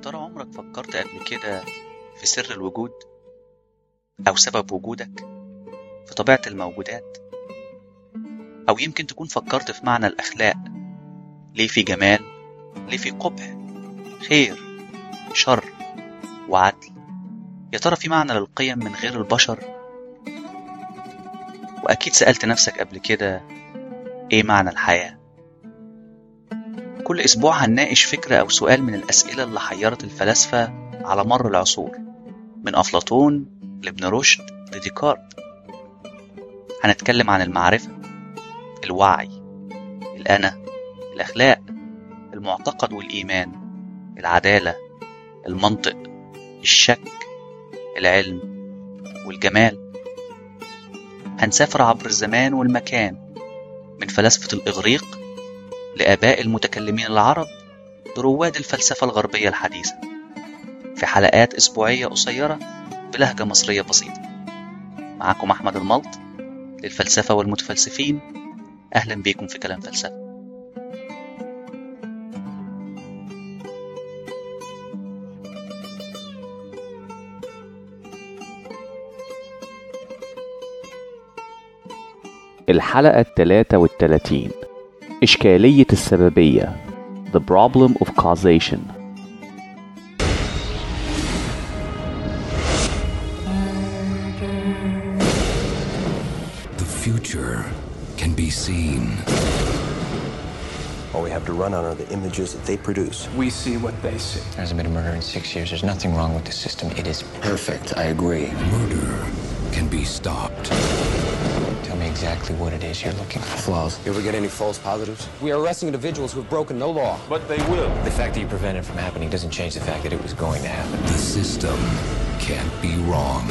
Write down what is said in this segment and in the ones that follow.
ترى عمرك فكرت قبل كده في سر الوجود أو سبب وجودك في طبيعة الموجودات أو يمكن تكون فكرت في معنى الأخلاق ليه في جمال ليه في قبح خير شر وعدل يا ترى في معنى للقيم من غير البشر وأكيد سألت نفسك قبل كده إيه معنى الحياة كل أسبوع هنناقش فكرة أو سؤال من الأسئلة اللي حيرت الفلاسفة على مر العصور من أفلاطون لابن رشد لديكارت هنتكلم عن المعرفة الوعي الأنا الأخلاق المعتقد والإيمان العدالة المنطق الشك العلم والجمال هنسافر عبر الزمان والمكان من فلاسفة الإغريق لآباء المتكلمين العرب لرواد الفلسفة الغربية الحديثة في حلقات أسبوعية قصيرة بلهجة مصرية بسيطة معكم أحمد الملط للفلسفة والمتفلسفين أهلا بيكم في كلام فلسفة الحلقة التلاتة والتلاتين إشكالية السببية The Problem of Causation The future can be seen. All we have to run on are the images that they produce. We see what they see. There hasn't been a murder in six years. There's nothing wrong with the system. It is Perfect, I agree. Murder can be stopped. Tell me exactly what it is you're looking for. Flaws. You ever get any false positives? We are arresting individuals who have broken no law. But they will. The fact that you prevented it from happening doesn't change the fact that it was going to happen. The system can't be wrong.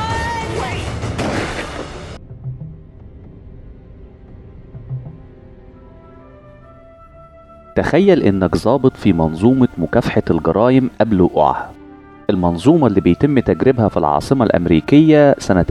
تخيل إنك ضابط في منظومة مكافحة الجرائم قبل وقوعها المنظومة اللي بيتم تجريبها في العاصمة الأمريكية سنة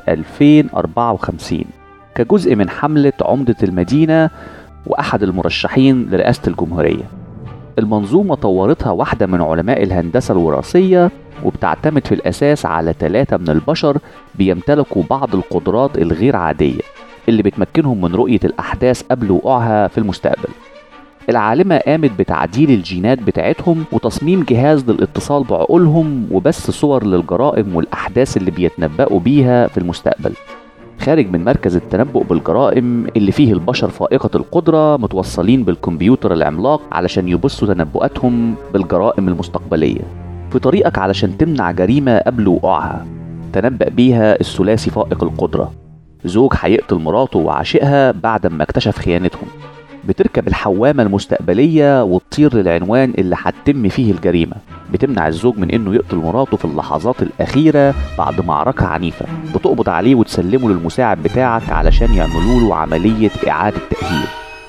2054 كجزء من حملة عمدة المدينة وأحد المرشحين لرئاسة الجمهورية المنظومة طورتها واحدة من علماء الهندسة الوراثية وبتعتمد في الأساس على ثلاثة من البشر بيمتلكوا بعض القدرات الغير عادية اللي بتمكنهم من رؤية الأحداث قبل وقوعها في المستقبل العالمة قامت بتعديل الجينات بتاعتهم وتصميم جهاز للاتصال بعقولهم وبث صور للجرائم والأحداث اللي بيتنبأوا بيها في المستقبل خارج من مركز التنبؤ بالجرائم اللي فيه البشر فائقة القدرة متوصلين بالكمبيوتر العملاق علشان يبثوا تنبؤاتهم بالجرائم المستقبلية في طريقك علشان تمنع جريمة قبل وقوعها تنبأ بيها الثلاثي فائق القدرة زوج هيقتل مراته وعاشقها بعد ما اكتشف خيانتهم بتركب الحوامة المستقبلية وتطير للعنوان اللي هتتم فيه الجريمة بتمنع الزوج من انه يقتل مراته في اللحظات الأخيرة بعد معركة عنيفة بتقبض عليه وتسلمه للمساعد بتاعك علشان يعملوا له عملية إعادة تأهيل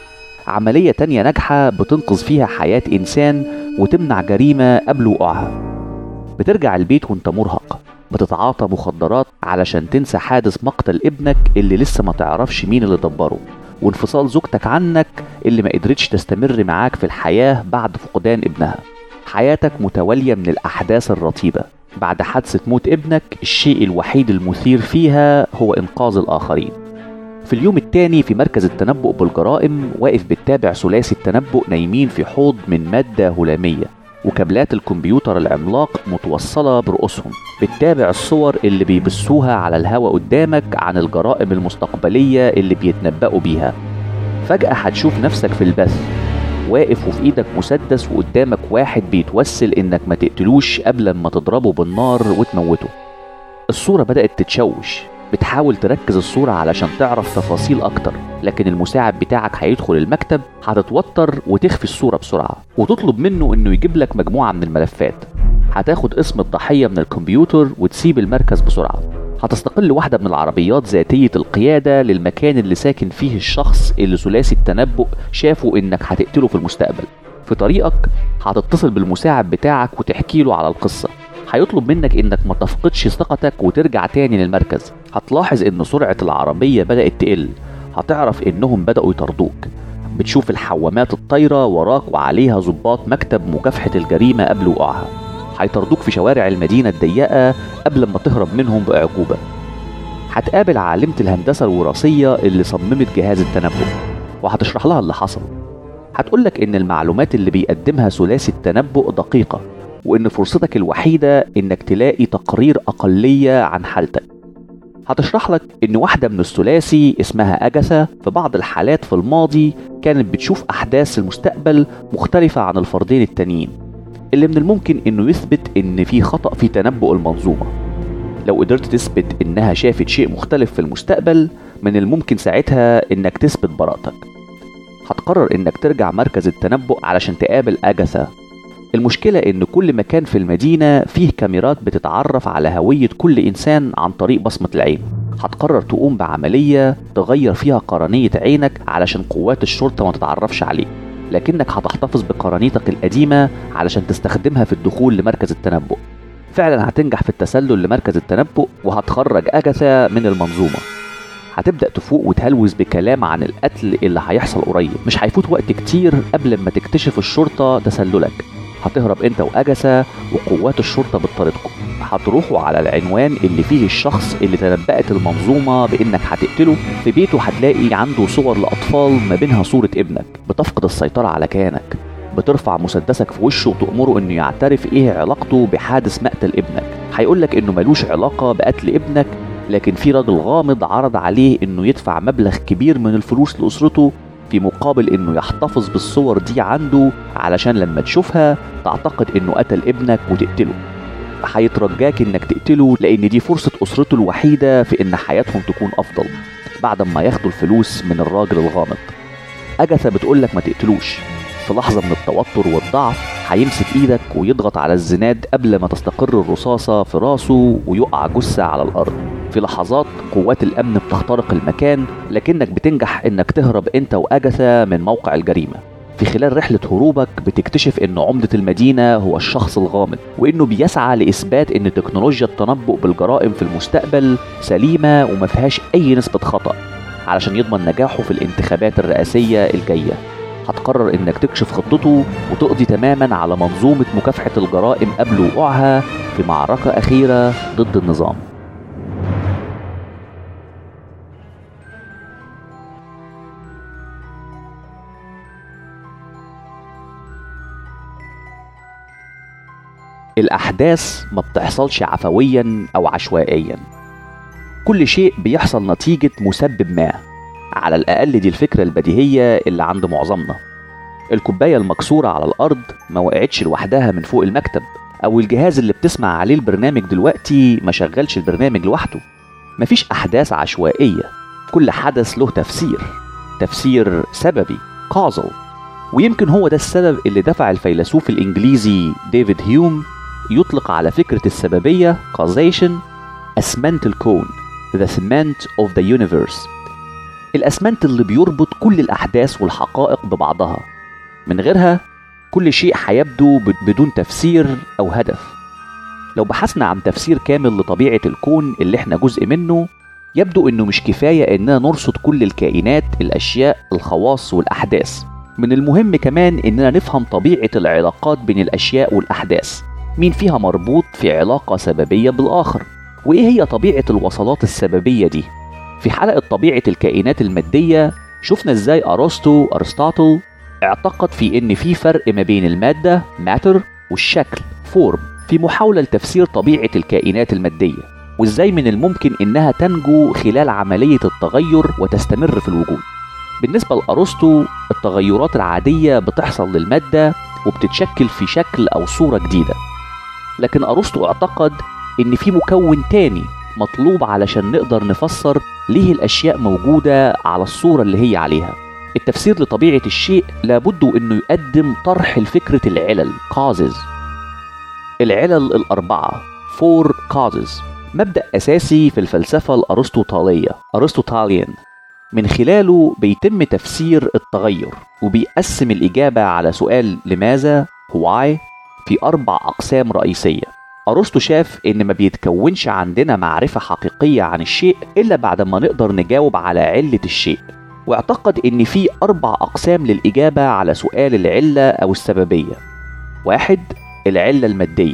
عملية تانية ناجحة بتنقذ فيها حياة إنسان وتمنع جريمة قبل وقوعها بترجع البيت وانت مرهق بتتعاطى مخدرات علشان تنسى حادث مقتل ابنك اللي لسه ما تعرفش مين اللي دبره وانفصال زوجتك عنك اللي ما قدرتش تستمر معاك في الحياة بعد فقدان ابنها حياتك متوالية من الأحداث الرطيبة بعد حادثة موت ابنك الشيء الوحيد المثير فيها هو إنقاذ الآخرين في اليوم التاني في مركز التنبؤ بالجرائم واقف بتتابع ثلاثي التنبؤ نايمين في حوض من مادة هلامية وكابلات الكمبيوتر العملاق متوصلة برؤوسهم بتتابع الصور اللي بيبثوها على الهواء قدامك عن الجرائم المستقبلية اللي بيتنبأوا بيها فجأة هتشوف نفسك في البث واقف وفي ايدك مسدس وقدامك واحد بيتوسل انك ما تقتلوش قبل ما تضربه بالنار وتموته الصورة بدأت تتشوش بتحاول تركز الصورة علشان تعرف تفاصيل أكتر لكن المساعد بتاعك هيدخل المكتب هتتوتر وتخفي الصورة بسرعة وتطلب منه إنه يجيب لك مجموعة من الملفات هتاخد اسم الضحية من الكمبيوتر وتسيب المركز بسرعة هتستقل واحدة من العربيات ذاتية القيادة للمكان اللي ساكن فيه الشخص اللي ثلاثي التنبؤ شافوا إنك هتقتله في المستقبل في طريقك هتتصل بالمساعد بتاعك وتحكي له على القصة هيطلب منك انك ما تفقدش ثقتك وترجع تاني للمركز هتلاحظ ان سرعة العربية بدأت تقل هتعرف انهم بدأوا يطردوك بتشوف الحوامات الطايرة وراك وعليها ضباط مكتب مكافحة الجريمة قبل وقوعها هيطردوك في شوارع المدينة الضيقة قبل ما تهرب منهم بأعجوبة هتقابل عالمة الهندسة الوراثية اللي صممت جهاز التنبؤ وهتشرح لها اللي حصل هتقولك إن المعلومات اللي بيقدمها ثلاثي التنبؤ دقيقة وإن فرصتك الوحيدة إنك تلاقي تقرير أقلية عن حالتك هتشرح لك إن واحدة من الثلاثي اسمها أجاثا في بعض الحالات في الماضي كانت بتشوف أحداث المستقبل مختلفة عن الفردين التانيين اللي من الممكن إنه يثبت إن في خطأ في تنبؤ المنظومة لو قدرت تثبت إنها شافت شيء مختلف في المستقبل من الممكن ساعتها إنك تثبت براءتك هتقرر إنك ترجع مركز التنبؤ علشان تقابل أجاثا المشكلة إن كل مكان في المدينة فيه كاميرات بتتعرف على هوية كل إنسان عن طريق بصمة العين هتقرر تقوم بعملية تغير فيها قرنية عينك علشان قوات الشرطة ما تتعرفش عليك لكنك هتحتفظ بقرنيتك القديمة علشان تستخدمها في الدخول لمركز التنبؤ فعلا هتنجح في التسلل لمركز التنبؤ وهتخرج أجاثا من المنظومة هتبدأ تفوق وتهلوس بكلام عن القتل اللي هيحصل قريب مش هيفوت وقت كتير قبل ما تكتشف الشرطة تسللك هتهرب انت واجسا وقوات الشرطه بتطاردكم هتروحوا على العنوان اللي فيه الشخص اللي تنبأت المنظومه بانك هتقتله في بيته هتلاقي عنده صور لاطفال ما بينها صوره ابنك بتفقد السيطره على كيانك بترفع مسدسك في وشه وتأمره انه يعترف ايه علاقته بحادث مقتل ابنك هيقولك انه ملوش علاقه بقتل ابنك لكن في راجل غامض عرض عليه انه يدفع مبلغ كبير من الفلوس لاسرته في مقابل انه يحتفظ بالصور دي عنده علشان لما تشوفها تعتقد انه قتل ابنك وتقتله هيترجاك انك تقتله لان دي فرصة اسرته الوحيدة في ان حياتهم تكون افضل بعد ما ياخدوا الفلوس من الراجل الغامض اجاثا بتقولك ما تقتلوش في لحظة من التوتر والضعف هيمسك ايدك ويضغط على الزناد قبل ما تستقر الرصاصة في راسه ويقع جثة على الارض في لحظات قوات الامن بتخترق المكان لكنك بتنجح انك تهرب انت واجاثا من موقع الجريمه في خلال رحلة هروبك بتكتشف ان عمدة المدينة هو الشخص الغامض وانه بيسعى لاثبات ان تكنولوجيا التنبؤ بالجرائم في المستقبل سليمة وما فيهاش اي نسبة خطأ علشان يضمن نجاحه في الانتخابات الرئاسية الجاية هتقرر انك تكشف خطته وتقضي تماما على منظومة مكافحة الجرائم قبل وقوعها في معركة أخيرة ضد النظام الأحداث ما بتحصلش عفويا أو عشوائيا كل شيء بيحصل نتيجة مسبب ما على الأقل دي الفكرة البديهية اللي عند معظمنا الكوباية المكسورة على الأرض ما وقعتش لوحدها من فوق المكتب أو الجهاز اللي بتسمع عليه البرنامج دلوقتي ما شغلش البرنامج لوحده مفيش أحداث عشوائية كل حدث له تفسير تفسير سببي causal ويمكن هو ده السبب اللي دفع الفيلسوف الإنجليزي ديفيد هيوم يطلق على فكرة السببية causation أسمنت الكون the cement of the universe الأسمنت اللي بيربط كل الأحداث والحقائق ببعضها من غيرها كل شيء هيبدو بدون تفسير أو هدف لو بحثنا عن تفسير كامل لطبيعة الكون اللي احنا جزء منه يبدو انه مش كفاية اننا نرصد كل الكائنات الاشياء الخواص والاحداث من المهم كمان اننا نفهم طبيعة العلاقات بين الاشياء والاحداث مين فيها مربوط في علاقة سببية بالاخر وايه هي طبيعة الوصلات السببية دي في حلقة طبيعة الكائنات المادية شفنا ازاي ارسطو ارسطاطل اعتقد في ان في فرق ما بين المادة matter والشكل form في محاولة لتفسير طبيعة الكائنات المادية وازاي من الممكن انها تنجو خلال عملية التغير وتستمر في الوجود بالنسبة لأرسطو التغيرات العادية بتحصل للمادة وبتتشكل في شكل أو صورة جديدة لكن أرسطو اعتقد إن في مكون تاني مطلوب علشان نقدر نفسر ليه الأشياء موجودة على الصورة اللي هي عليها التفسير لطبيعة الشيء لابد إنه يقدم طرح لفكرة العلل causes العلل الأربعة four causes مبدأ أساسي في الفلسفة الأرسطوطالية أرسطوطاليان من خلاله بيتم تفسير التغير وبيقسم الإجابة على سؤال لماذا why في أربع أقسام رئيسية أرسطو شاف إن ما بيتكونش عندنا معرفة حقيقية عن الشيء إلا بعد ما نقدر نجاوب على علة الشيء واعتقد إن في أربع أقسام للإجابة على سؤال العلة أو السببية واحد العلة المادية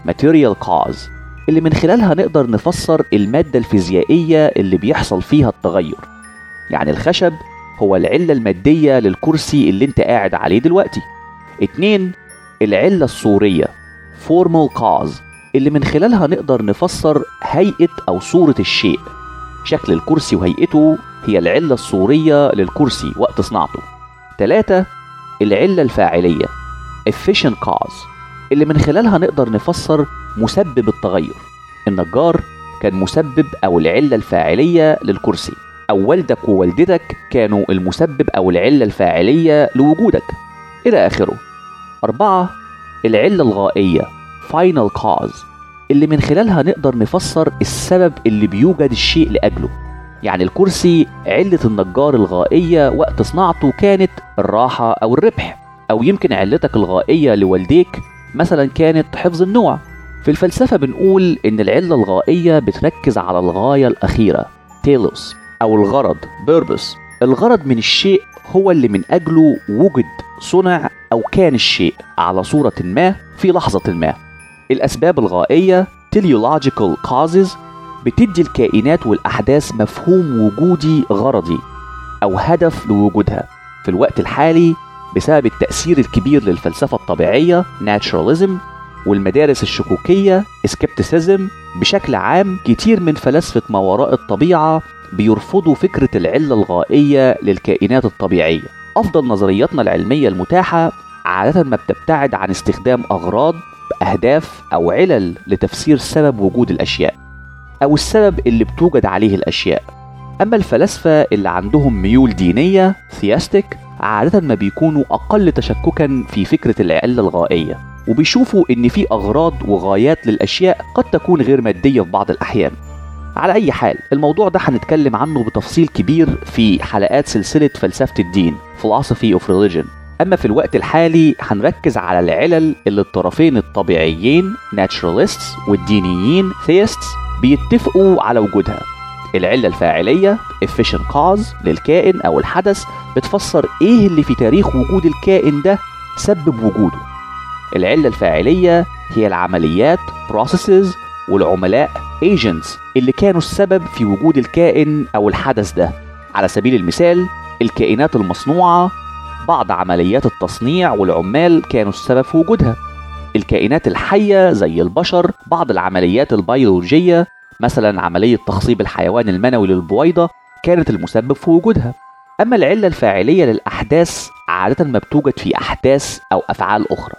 material cause اللي من خلالها نقدر نفسر المادة الفيزيائية اللي بيحصل فيها التغير يعني الخشب هو العلة المادية للكرسي اللي انت قاعد عليه دلوقتي اتنين العلة الصورية formal cause اللي من خلالها نقدر نفسر هيئة أو صورة الشيء شكل الكرسي وهيئته هي العلة الصورية للكرسي وقت صناعته تلاتة العلة الفاعلية efficient cause اللي من خلالها نقدر نفسر مسبب التغير النجار كان مسبب أو العلة الفاعلية للكرسي أو والدك ووالدتك كانوا المسبب أو العلة الفاعلية لوجودك إلى آخره أربعة العلة الغائية final cause اللي من خلالها نقدر نفسر السبب اللي بيوجد الشيء لأجله يعني الكرسي علة النجار الغائية وقت صناعته كانت الراحة أو الربح أو يمكن علتك الغائية لوالديك مثلا كانت حفظ النوع في الفلسفة بنقول إن العلة الغائية بتركز على الغاية الأخيرة تيلوس أو الغرض بيربس الغرض من الشيء هو اللي من أجله وجد صنع أو كان الشيء على صورة ما في لحظة ما الأسباب الغائية teleological causes بتدي الكائنات والأحداث مفهوم وجودي غرضي أو هدف لوجودها في الوقت الحالي بسبب التأثير الكبير للفلسفة الطبيعية naturalism والمدارس الشكوكية skepticism بشكل عام كتير من فلاسفة ما وراء الطبيعة بيرفضوا فكرة العلة الغائية للكائنات الطبيعية أفضل نظرياتنا العلمية المتاحة عادة ما بتبتعد عن استخدام أغراض أهداف أو علل لتفسير سبب وجود الأشياء أو السبب اللي بتوجد عليه الأشياء أما الفلاسفة اللي عندهم ميول دينية ثياستيك عادة ما بيكونوا أقل تشككا في فكرة العلة الغائية وبيشوفوا إن في أغراض وغايات للأشياء قد تكون غير مادية في بعض الأحيان على أي حال الموضوع ده هنتكلم عنه بتفصيل كبير في حلقات سلسلة فلسفة الدين Philosophy of Religion أما في الوقت الحالي هنركز على العلل اللي الطرفين الطبيعيين Naturalists والدينيين Theists بيتفقوا على وجودها العلة الفاعلية efficient cause للكائن أو الحدث بتفسر إيه اللي في تاريخ وجود الكائن ده سبب وجوده العلة الفاعلية هي العمليات processes والعملاء agents اللي كانوا السبب في وجود الكائن أو الحدث ده على سبيل المثال الكائنات المصنوعة بعض عمليات التصنيع والعمال كانوا السبب في وجودها الكائنات الحية زي البشر بعض العمليات البيولوجية مثلا عملية تخصيب الحيوان المنوي للبويضة كانت المسبب في وجودها أما العلة الفاعلية للأحداث عادة ما بتوجد في أحداث أو أفعال أخرى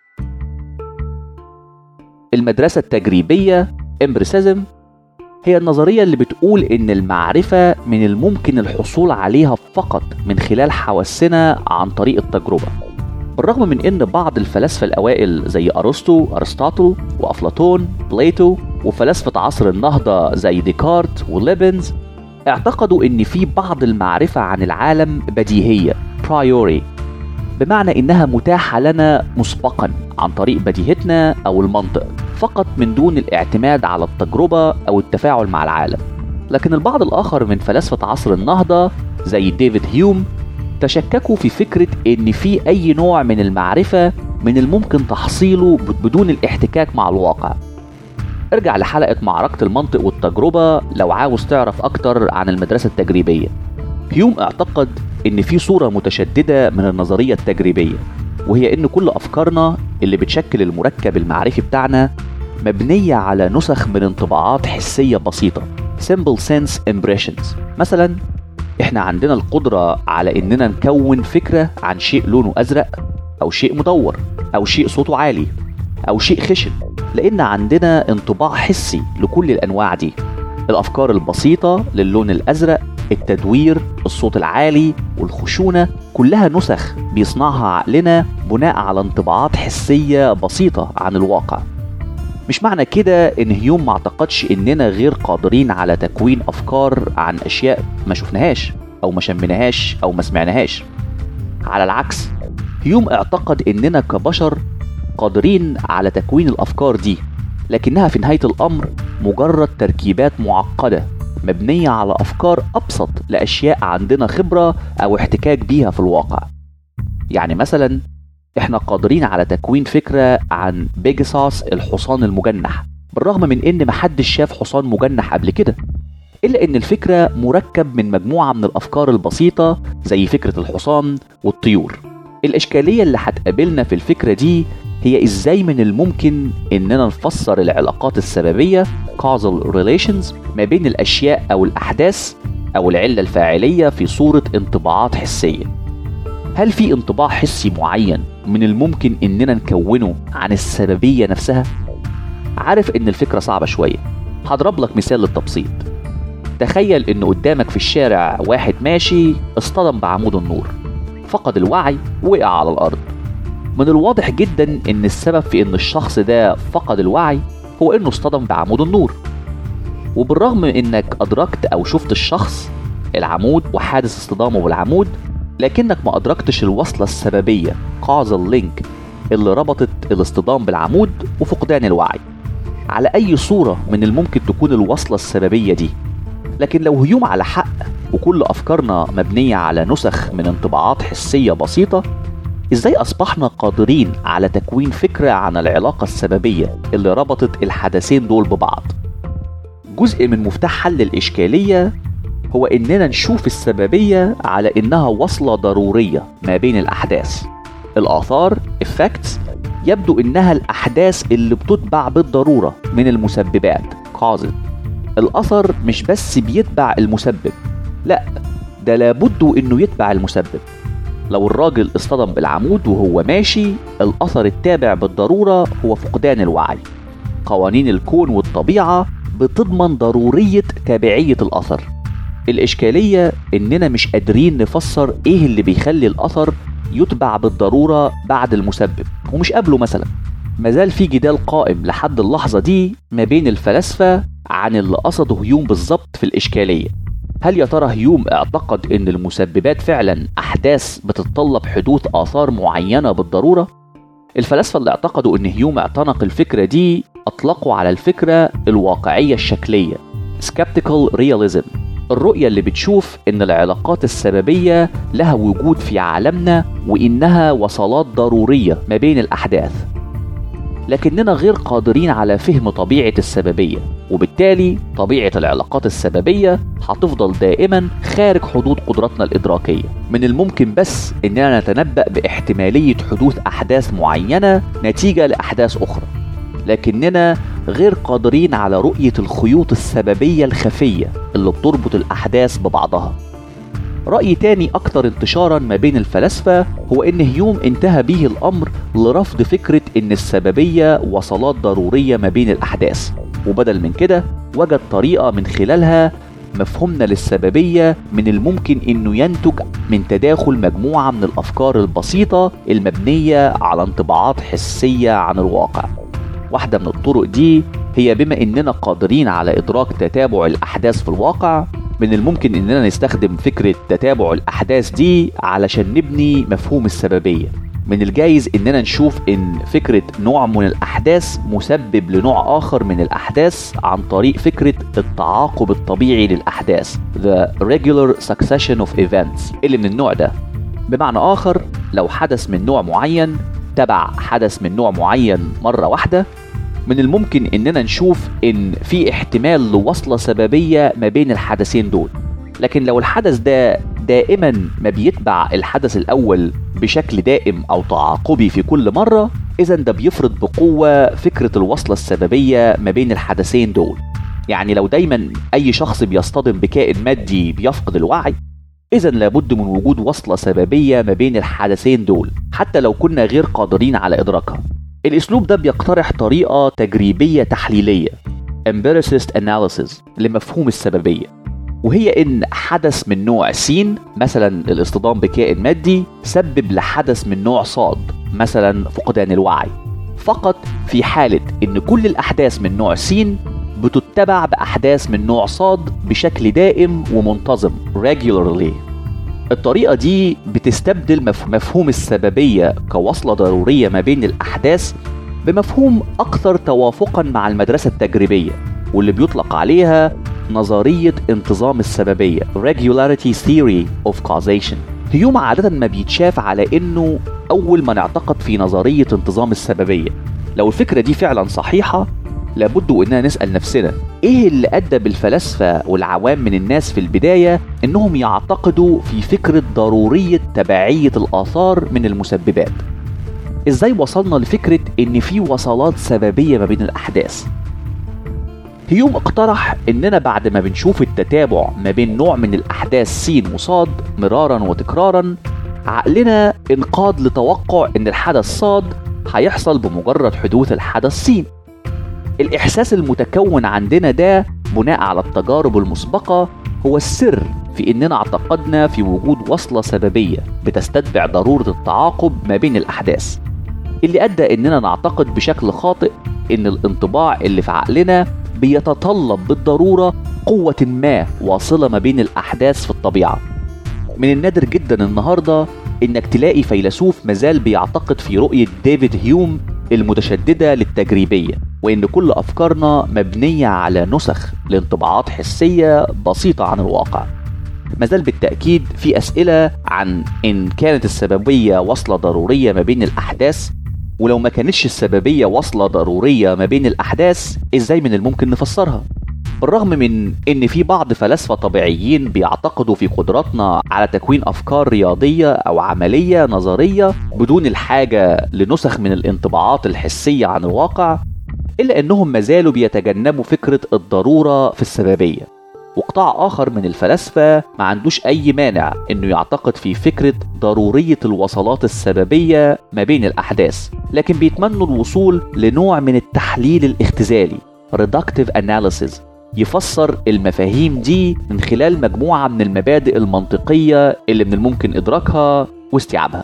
المدرسة التجريبية امبريسيزم هي النظرية اللي بتقول إن المعرفة من الممكن الحصول عليها فقط من خلال حواسنا عن طريق التجربة بالرغم من إن بعض الفلاسفة الأوائل زي أرسطو أرسطاطل وأفلاطون بليتو وفلاسفة عصر النهضة زي ديكارت وليبنز اعتقدوا إن في بعض المعرفة عن العالم بديهية priori بمعنى إنها متاحة لنا مسبقا عن طريق بديهتنا أو المنطق فقط من دون الاعتماد على التجربة أو التفاعل مع العالم لكن البعض الآخر من فلاسفة عصر النهضة زي ديفيد هيوم تشككوا في فكرة إن في أي نوع من المعرفة من الممكن تحصيله بدون الاحتكاك مع الواقع ارجع لحلقة معركة المنطق والتجربة لو عاوز تعرف أكتر عن المدرسة التجريبية هيوم اعتقد إن في صورة متشددة من النظرية التجريبية وهي إن كل أفكارنا اللي بتشكل المركب المعرفي بتاعنا مبنية على نسخ من انطباعات حسية بسيطة simple sense impressions مثلا احنا عندنا القدرة على اننا نكون فكرة عن شيء لونه ازرق او شيء مدور او شيء صوته عالي او شيء خشن لان عندنا انطباع حسي لكل الانواع دي الافكار البسيطة للون الازرق التدوير الصوت العالي والخشونة كلها نسخ بيصنعها عقلنا بناء على انطباعات حسية بسيطة عن الواقع مش معنى كده ان هيوم ما اعتقدش اننا غير قادرين على تكوين افكار عن اشياء ما شفناهاش او ما شمناهاش او ما سمعناهاش على العكس هيوم اعتقد اننا كبشر قادرين على تكوين الافكار دي لكنها في نهايه الامر مجرد تركيبات معقده مبنيه على افكار ابسط لاشياء عندنا خبره او احتكاك بيها في الواقع يعني مثلا احنا قادرين على تكوين فكرة عن بيجاساس الحصان المجنح بالرغم من ان محدش شاف حصان مجنح قبل كده إلا إن الفكرة مركب من مجموعة من الأفكار البسيطة زي فكرة الحصان والطيور الإشكالية اللي هتقابلنا في الفكرة دي هي إزاي من الممكن إننا نفسر العلاقات السببية causal relations ما بين الأشياء أو الأحداث أو العلة الفاعلية في صورة انطباعات حسية هل في انطباع حسي معين من الممكن إننا نكونه عن السببية نفسها؟ عارف إن الفكرة صعبة شوية هضرب لك مثال للتبسيط تخيل إن قدامك في الشارع واحد ماشي اصطدم بعمود النور فقد الوعي وقع على الأرض من الواضح جدا إن السبب في إن الشخص ده فقد الوعي هو إنه اصطدم بعمود النور وبالرغم من إنك أدركت أو شفت الشخص العمود وحادث اصطدامه بالعمود لكنك ما أدركتش الوصلة السببية causal link اللي ربطت الاصطدام بالعمود وفقدان الوعي على أي صورة من الممكن تكون الوصلة السببية دي لكن لو هيوم على حق وكل أفكارنا مبنية على نسخ من انطباعات حسية بسيطة إزاي أصبحنا قادرين على تكوين فكرة عن العلاقة السببية اللي ربطت الحدثين دول ببعض جزء من مفتاح حل الإشكالية هو إننا نشوف السببية على إنها وصلة ضرورية ما بين الأحداث الآثار effects يبدو إنها الأحداث اللي بتتبع بالضرورة من المسببات causes الأثر مش بس بيتبع المسبب لا ده لابد إنه يتبع المسبب لو الراجل اصطدم بالعمود وهو ماشي الأثر التابع بالضرورة هو فقدان الوعي قوانين الكون والطبيعة بتضمن ضرورية تابعية الأثر الإشكالية إننا مش قادرين نفسر إيه اللي بيخلي الأثر يتبع بالضرورة بعد المسبب ومش قبله مثلا مازال في جدال قائم لحد اللحظة دي ما بين الفلاسفة عن اللي قصده هيوم بالظبط في الإشكالية هل يا ترى هيوم اعتقد ان المسببات فعلا احداث بتتطلب حدوث اثار معينه بالضروره الفلاسفه اللي اعتقدوا ان هيوم اعتنق الفكره دي اطلقوا على الفكره الواقعيه الشكليه skeptical realism الرؤيه اللي بتشوف ان العلاقات السببيه لها وجود في عالمنا وانها وصلات ضروريه ما بين الاحداث لكننا غير قادرين على فهم طبيعة السببية وبالتالي طبيعة العلاقات السببية هتفضل دائما خارج حدود قدرتنا الإدراكية من الممكن بس إننا نتنبأ باحتمالية حدوث أحداث معينة نتيجة لأحداث أخرى لكننا غير قادرين على رؤية الخيوط السببية الخفية اللي بتربط الأحداث ببعضها رأي تاني أكثر انتشارا ما بين الفلاسفة هو إن هيوم انتهى به الأمر لرفض فكرة إن السببية وصلات ضرورية ما بين الأحداث وبدل من كده وجد طريقة من خلالها مفهومنا للسببية من الممكن إنه ينتج من تداخل مجموعة من الأفكار البسيطة المبنية على انطباعات حسية عن الواقع واحدة من الطرق دي هي بما إننا قادرين على إدراك تتابع الأحداث في الواقع من الممكن اننا نستخدم فكره تتابع الاحداث دي علشان نبني مفهوم السببيه من الجايز اننا نشوف ان فكره نوع من الاحداث مسبب لنوع اخر من الاحداث عن طريق فكره التعاقب الطبيعي للاحداث the regular succession of events اللي من النوع ده بمعنى اخر لو حدث من نوع معين تبع حدث من نوع معين مره واحده من الممكن اننا نشوف ان في احتمال لوصله سببيه ما بين الحدثين دول لكن لو الحدث ده دائما ما بيتبع الحدث الاول بشكل دائم او تعاقبي في كل مره اذا ده بيفرض بقوه فكره الوصله السببيه ما بين الحدثين دول يعني لو دايما اي شخص بيصطدم بكائن مادي بيفقد الوعي اذا لابد من وجود وصله سببيه ما بين الحدثين دول حتى لو كنا غير قادرين على ادراكها الاسلوب ده بيقترح طريقه تجريبيه تحليليه empiricist analysis لمفهوم السببيه وهي ان حدث من نوع س مثلا الاصطدام بكائن مادي سبب لحدث من نوع ص مثلا فقدان الوعي فقط في حاله ان كل الاحداث من نوع س بتتبع باحداث من نوع ص بشكل دائم ومنتظم regularly الطريقة دي بتستبدل مفهوم السببية كوصلة ضرورية ما بين الأحداث بمفهوم أكثر توافقا مع المدرسة التجريبية واللي بيطلق عليها نظرية انتظام السببية Regularity Theory of Causation هيوم عادة ما بيتشاف على إنه أول ما نعتقد في نظرية انتظام السببية لو الفكرة دي فعلا صحيحة لابد اننا نسال نفسنا ايه اللي ادى بالفلاسفه والعوام من الناس في البدايه انهم يعتقدوا في فكره ضروريه تبعيه الاثار من المسببات ازاي وصلنا لفكره ان في وصلات سببيه ما بين الاحداث هيوم اقترح اننا بعد ما بنشوف التتابع ما بين نوع من الاحداث س وصاد مرارا وتكرارا عقلنا انقاد لتوقع ان الحدث صاد هيحصل بمجرد حدوث الحدث س الإحساس المتكون عندنا ده بناء على التجارب المسبقة هو السر في إننا اعتقدنا في وجود وصلة سببية بتستتبع ضرورة التعاقب ما بين الأحداث اللي أدى إننا نعتقد بشكل خاطئ إن الانطباع اللي في عقلنا بيتطلب بالضرورة قوة ما واصلة ما بين الأحداث في الطبيعة من النادر جدا النهاردة إنك تلاقي فيلسوف مازال بيعتقد في رؤية ديفيد هيوم المتشددة للتجريبية وإن كل أفكارنا مبنية على نسخ لانطباعات حسية بسيطة عن الواقع مازال بالتأكيد في أسئلة عن إن كانت السببية وصلة ضرورية ما بين الأحداث ولو ما كانتش السببية وصلة ضرورية ما بين الأحداث إزاي من الممكن نفسرها؟ بالرغم من ان في بعض فلاسفه طبيعيين بيعتقدوا في قدراتنا على تكوين افكار رياضيه او عمليه نظريه بدون الحاجه لنسخ من الانطباعات الحسيه عن الواقع الا انهم ما زالوا بيتجنبوا فكره الضروره في السببيه وقطاع اخر من الفلاسفه ما عندوش اي مانع انه يعتقد في فكره ضروريه الوصلات السببيه ما بين الاحداث لكن بيتمنوا الوصول لنوع من التحليل الاختزالي reductive analysis يفسر المفاهيم دي من خلال مجموعة من المبادئ المنطقية اللي من الممكن إدراكها واستيعابها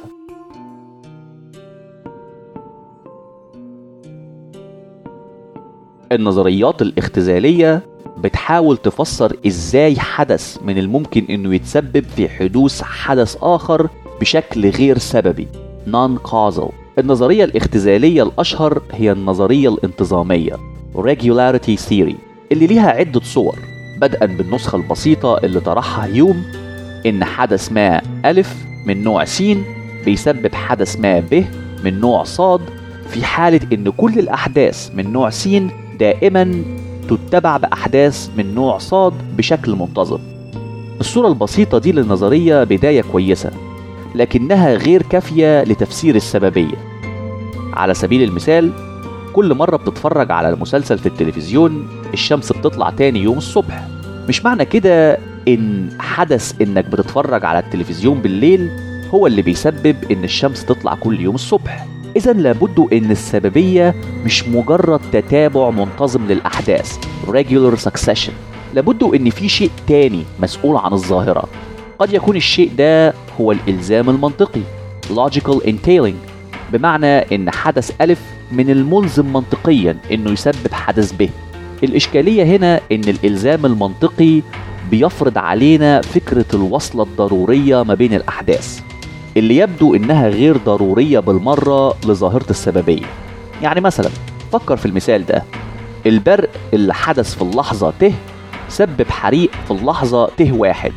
النظريات الاختزالية بتحاول تفسر ازاي حدث من الممكن انه يتسبب في حدوث حدث اخر بشكل غير سببي non causal النظرية الاختزالية الأشهر هي النظرية الانتظامية regularity theory اللي ليها عدة صور بدءا بالنسخة البسيطة اللي طرحها هيوم إن حدث ما ألف من نوع س بيسبب حدث ما ب من نوع صاد في حالة إن كل الأحداث من نوع س دائما تتبع بأحداث من نوع صاد بشكل منتظم الصورة البسيطة دي للنظرية بداية كويسة لكنها غير كافية لتفسير السببية على سبيل المثال كل مرة بتتفرج على المسلسل في التلفزيون الشمس بتطلع تاني يوم الصبح مش معنى كده ان حدث انك بتتفرج على التلفزيون بالليل هو اللي بيسبب ان الشمس تطلع كل يوم الصبح اذا لابد ان السببية مش مجرد تتابع منتظم للاحداث regular succession لابد ان في شيء تاني مسؤول عن الظاهرة قد يكون الشيء ده هو الالزام المنطقي logical entailing بمعنى ان حدث الف من الملزم منطقيا انه يسبب حدث ب الاشكاليه هنا ان الالزام المنطقي بيفرض علينا فكره الوصله الضروريه ما بين الاحداث اللي يبدو انها غير ضروريه بالمره لظاهره السببيه يعني مثلا فكر في المثال ده البرق اللي حدث في اللحظه ت سبب حريق في اللحظه ت واحد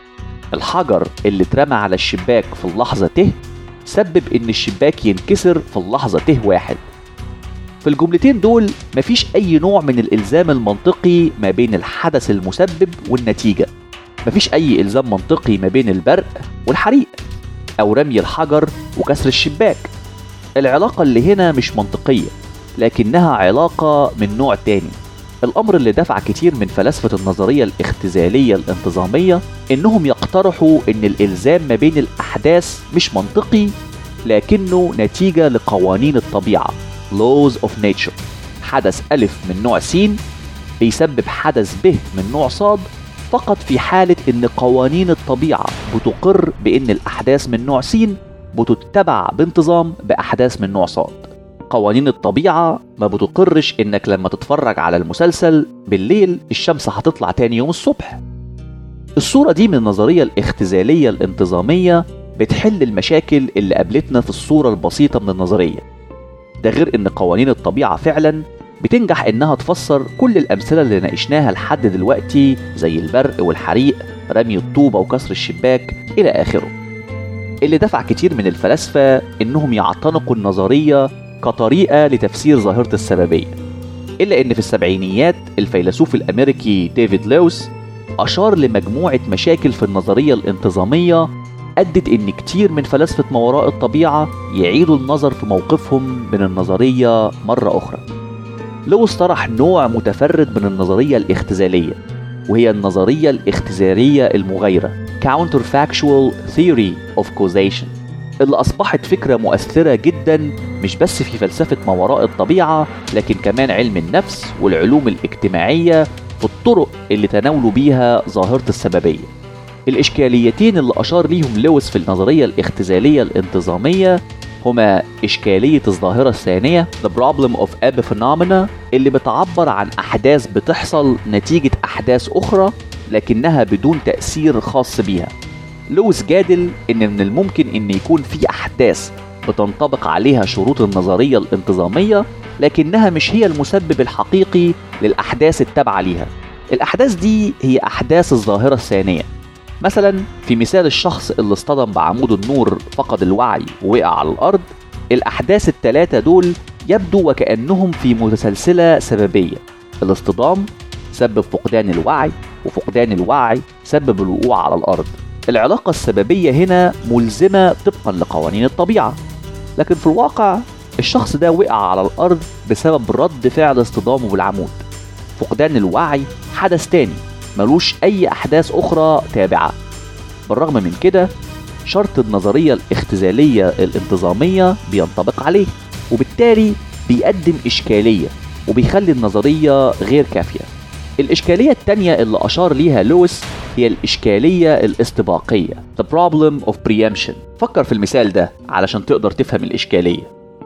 الحجر اللي اترمى على الشباك في اللحظه ت سبب ان الشباك ينكسر في اللحظه ت واحد في الجملتين دول مفيش أي نوع من الإلزام المنطقي ما بين الحدث المسبب والنتيجة مفيش أي إلزام منطقي ما بين البرق والحريق أو رمي الحجر وكسر الشباك العلاقة اللي هنا مش منطقية لكنها علاقة من نوع تاني الأمر اللي دفع كتير من فلاسفة النظرية الاختزالية الانتظامية إنهم يقترحوا إن الإلزام ما بين الأحداث مش منطقي لكنه نتيجة لقوانين الطبيعة laws of nature حدث ألف من نوع س بيسبب حدث ب من نوع صاد فقط في حالة إن قوانين الطبيعة بتقر بإن الأحداث من نوع س بتتبع بانتظام بأحداث من نوع صاد قوانين الطبيعة ما بتقرش إنك لما تتفرج على المسلسل بالليل الشمس هتطلع تاني يوم الصبح الصورة دي من النظرية الاختزالية الانتظامية بتحل المشاكل اللي قابلتنا في الصورة البسيطة من النظرية ده غير ان قوانين الطبيعة فعلا بتنجح انها تفسر كل الامثلة اللي ناقشناها لحد دلوقتي زي البرق والحريق رمي الطوبة وكسر الشباك الى اخره اللي دفع كتير من الفلاسفة إنهم يعتنقوا النظرية كطريقة لتفسير ظاهرة السببية إلا إن في السبعينيات الفيلسوف الأمريكي ديفيد لويس أشار لمجموعة مشاكل في النظرية الانتظامية أدت إن كتير من فلاسفة ما وراء الطبيعة يعيدوا النظر في موقفهم من النظرية مرة أخرى لويس طرح نوع متفرد من النظرية الاختزالية وهي النظرية الاختزالية المغايرة Counterfactual Theory of Causation اللي أصبحت فكرة مؤثرة جدا مش بس في فلسفة ما وراء الطبيعة لكن كمان علم النفس والعلوم الاجتماعية في الطرق اللي تناولوا بيها ظاهرة السببية الإشكاليتين اللي أشار ليهم لويس في النظرية الاختزالية الانتظامية هما إشكالية الظاهرة الثانية The Problem of Epiphenomena اللي بتعبر عن أحداث بتحصل نتيجة أحداث أخرى لكنها بدون تأثير خاص بيها لويس جادل إن من الممكن إن يكون في أحداث بتنطبق عليها شروط النظرية الانتظامية لكنها مش هي المسبب الحقيقي للأحداث التابعة ليها الأحداث دي هي أحداث الظاهرة الثانية مثلا في مثال الشخص اللي اصطدم بعمود النور فقد الوعي ووقع على الأرض الأحداث الثلاثة دول يبدو وكأنهم في متسلسلة سببية الاصطدام سبب فقدان الوعي وفقدان الوعي سبب الوقوع على الأرض العلاقة السببية هنا ملزمة طبقا لقوانين الطبيعة لكن في الواقع الشخص ده وقع على الأرض بسبب رد فعل اصطدامه بالعمود فقدان الوعي حدث تاني ملوش أي أحداث أخرى تابعة بالرغم من كده شرط النظرية الاختزالية الانتظامية بينطبق عليه وبالتالي بيقدم إشكالية وبيخلي النظرية غير كافية الإشكالية التانية اللي أشار ليها لويس هي الإشكالية الاستباقية The problem of preemption فكر في المثال ده علشان تقدر تفهم الإشكالية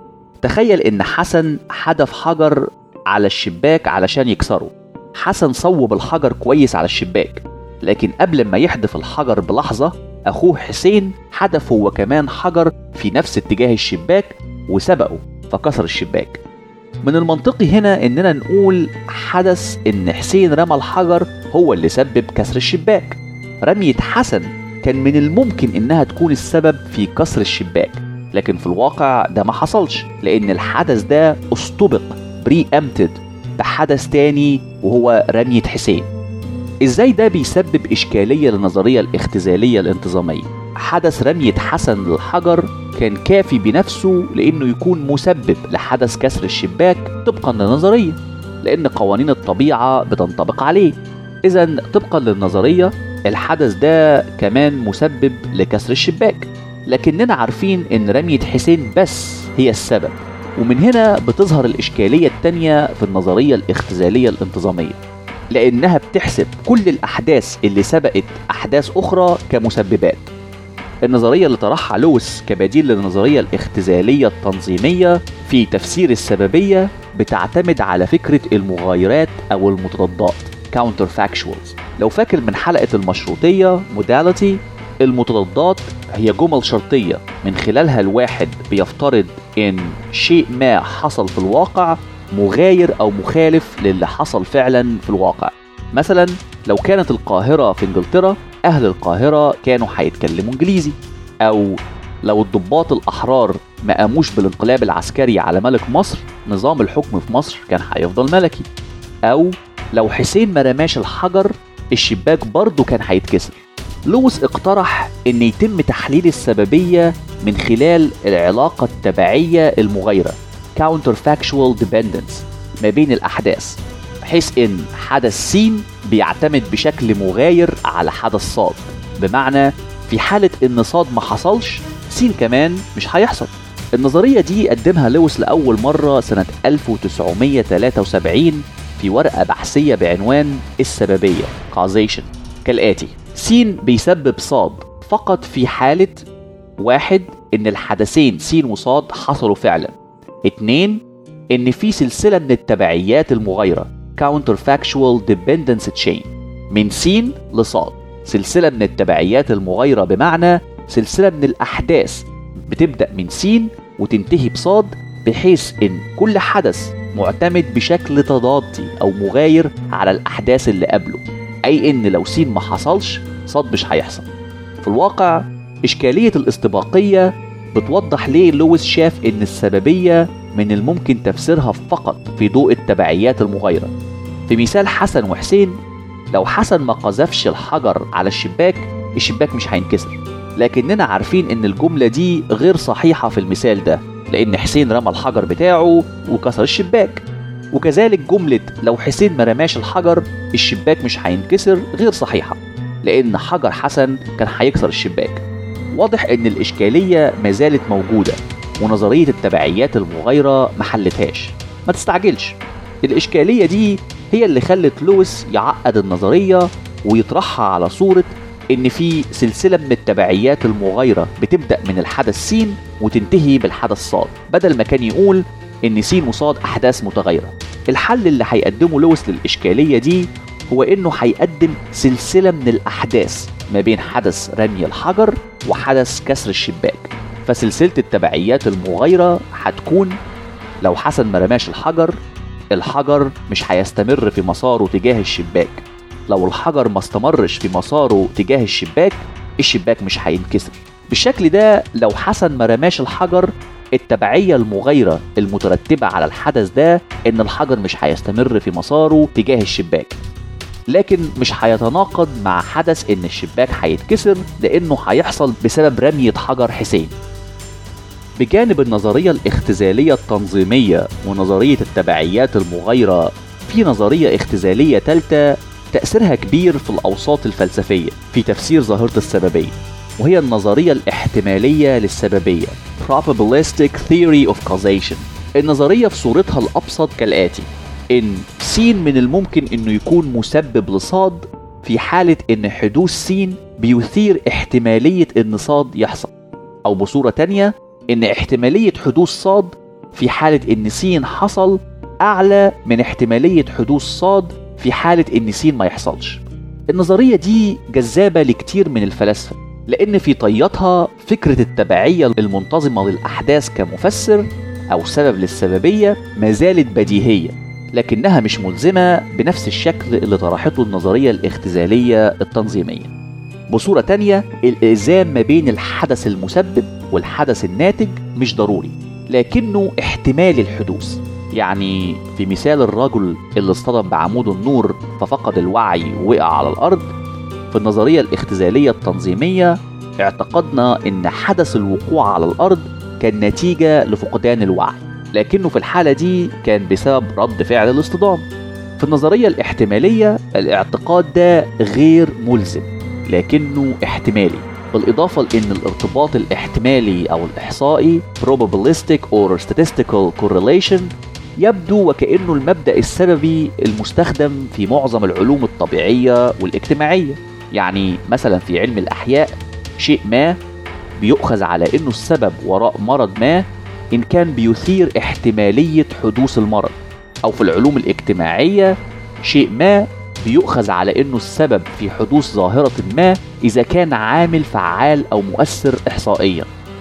تخيل إن حسن حدف حجر على الشباك علشان يكسره حسن صوب الحجر كويس على الشباك لكن قبل ما يحدف الحجر بلحظة أخوه حسين حدف هو كمان حجر في نفس اتجاه الشباك وسبقه فكسر الشباك من المنطقي هنا إننا نقول حدث إن حسين رمى الحجر هو اللي سبب كسر الشباك رمية حسن كان من الممكن إنها تكون السبب في كسر الشباك لكن في الواقع ده ما حصلش لأن الحدث ده استبق بري امتد بحدث تاني وهو رمية حسين ازاي ده بيسبب اشكالية للنظرية الاختزالية الانتظامية حدث رمية حسن للحجر كان كافي بنفسه لانه يكون مسبب لحدث كسر الشباك طبقا للنظرية لان قوانين الطبيعة بتنطبق عليه اذا طبقا للنظرية الحدث ده كمان مسبب لكسر الشباك لكننا عارفين ان رمية حسين بس هي السبب ومن هنا بتظهر الإشكالية التانية في النظرية الاختزالية الانتظامية لأنها بتحسب كل الأحداث اللي سبقت أحداث أخرى كمسببات النظرية اللي طرحها لويس كبديل للنظرية الاختزالية التنظيمية في تفسير السببية بتعتمد على فكرة المغايرات أو المتضادات counterfactuals لو فاكر من حلقة المشروطية modality المتضادات هي جمل شرطية من خلالها الواحد بيفترض إن شيء ما حصل في الواقع مغاير أو مخالف للي حصل فعلا في الواقع مثلا لو كانت القاهرة في إنجلترا أهل القاهرة كانوا هيتكلموا إنجليزي أو لو الضباط الأحرار ما قاموش بالانقلاب العسكري على ملك مصر نظام الحكم في مصر كان هيفضل ملكي أو لو حسين ما رماش الحجر الشباك برضه كان هيتكسر لويس اقترح ان يتم تحليل السببية من خلال العلاقة التبعية المغايرة counterfactual dependence ما بين الأحداث بحيث ان حدث س بيعتمد بشكل مغاير على حدث صاد بمعنى في حالة ان صاد ما حصلش س كمان مش هيحصل النظرية دي قدمها لويس لأول مرة سنة 1973 في ورقة بحثية بعنوان السببية causation كالآتي س بيسبب صاد فقط في حالة واحد إن الحدثين س وصاد حصلوا فعلا اتنين إن في سلسلة من التبعيات المغايرة counterfactual dependence chain من س لصاد سلسلة من التبعيات المغايرة بمعنى سلسلة من الأحداث بتبدأ من س وتنتهي بصاد بحيث إن كل حدث معتمد بشكل تضادي أو مغاير على الأحداث اللي قبله أي إن لو س ما حصلش صاد مش هيحصل في الواقع إشكالية الاستباقية بتوضح ليه لويس شاف إن السببية من الممكن تفسيرها فقط في ضوء التبعيات المغايرة في مثال حسن وحسين لو حسن ما قذفش الحجر على الشباك الشباك مش هينكسر لكننا عارفين ان الجملة دي غير صحيحة في المثال ده لان حسين رمى الحجر بتاعه وكسر الشباك وكذلك جملة لو حسين ما رماش الحجر الشباك مش هينكسر غير صحيحة لان حجر حسن كان هيكسر الشباك واضح ان الاشكالية ما زالت موجودة ونظرية التبعيات المغايرة ما حلتهاش ما تستعجلش الإشكالية دي هي اللي خلت لويس يعقد النظرية ويطرحها على صورة إن في سلسلة من التبعيات المغايرة بتبدأ من الحدث س وتنتهي بالحدث ص بدل ما كان يقول إن س وصاد أحداث متغيرة الحل اللي هيقدمه لويس للإشكالية دي هو إنه هيقدم سلسلة من الأحداث ما بين حدث رمي الحجر وحدث كسر الشباك فسلسلة التبعيات المغايرة هتكون لو حسن ما رماش الحجر الحجر مش هيستمر في مساره تجاه الشباك لو الحجر ما استمرش في مساره تجاه الشباك الشباك مش هينكسر بالشكل ده لو حسن ما رماش الحجر التبعية المغايرة المترتبة على الحدث ده إن الحجر مش هيستمر في مساره تجاه الشباك لكن مش هيتناقض مع حدث إن الشباك هيتكسر لأنه هيحصل بسبب رمية حجر حسين بجانب النظرية الاختزالية التنظيمية ونظرية التبعيات المغايرة في نظرية اختزالية ثالثة تأثيرها كبير في الأوساط الفلسفية في تفسير ظاهرة السببية وهي النظرية الاحتمالية للسببية Probabilistic Theory of Causation النظرية في صورتها الأبسط كالآتي إن س من الممكن إنه يكون مسبب لصاد في حالة إن حدوث س بيثير احتمالية إن صاد يحصل أو بصورة تانية إن احتمالية حدوث صاد في حالة إن س حصل أعلى من احتمالية حدوث صاد في حالة إن س ما يحصلش. النظرية دي جذابة لكتير من الفلاسفة لأن في طياتها فكرة التبعية المنتظمة للأحداث كمفسر أو سبب للسببية ما زالت بديهية لكنها مش ملزمة بنفس الشكل اللي طرحته النظرية الاختزالية التنظيمية. بصورة تانية الإلزام ما بين الحدث المسبب والحدث الناتج مش ضروري لكنه احتمال الحدوث يعني في مثال الرجل اللي اصطدم بعمود النور ففقد الوعي ووقع على الأرض في النظرية الاختزالية التنظيمية اعتقدنا إن حدث الوقوع على الأرض كان نتيجة لفقدان الوعي لكنه في الحالة دي كان بسبب رد فعل الاصطدام في النظرية الاحتمالية الاعتقاد ده غير ملزم لكنه احتمالي بالإضافة لأن الارتباط الاحتمالي أو الإحصائي probabilistic or statistical correlation يبدو وكأنه المبدأ السببي المستخدم في معظم العلوم الطبيعية والاجتماعية يعني مثلا في علم الأحياء شيء ما بيؤخذ على أنه السبب وراء مرض ما إن كان بيثير احتمالية حدوث المرض أو في العلوم الاجتماعية شيء ما بيؤخذ على انه السبب في حدوث ظاهرة ما اذا كان عامل فعال او مؤثر احصائيا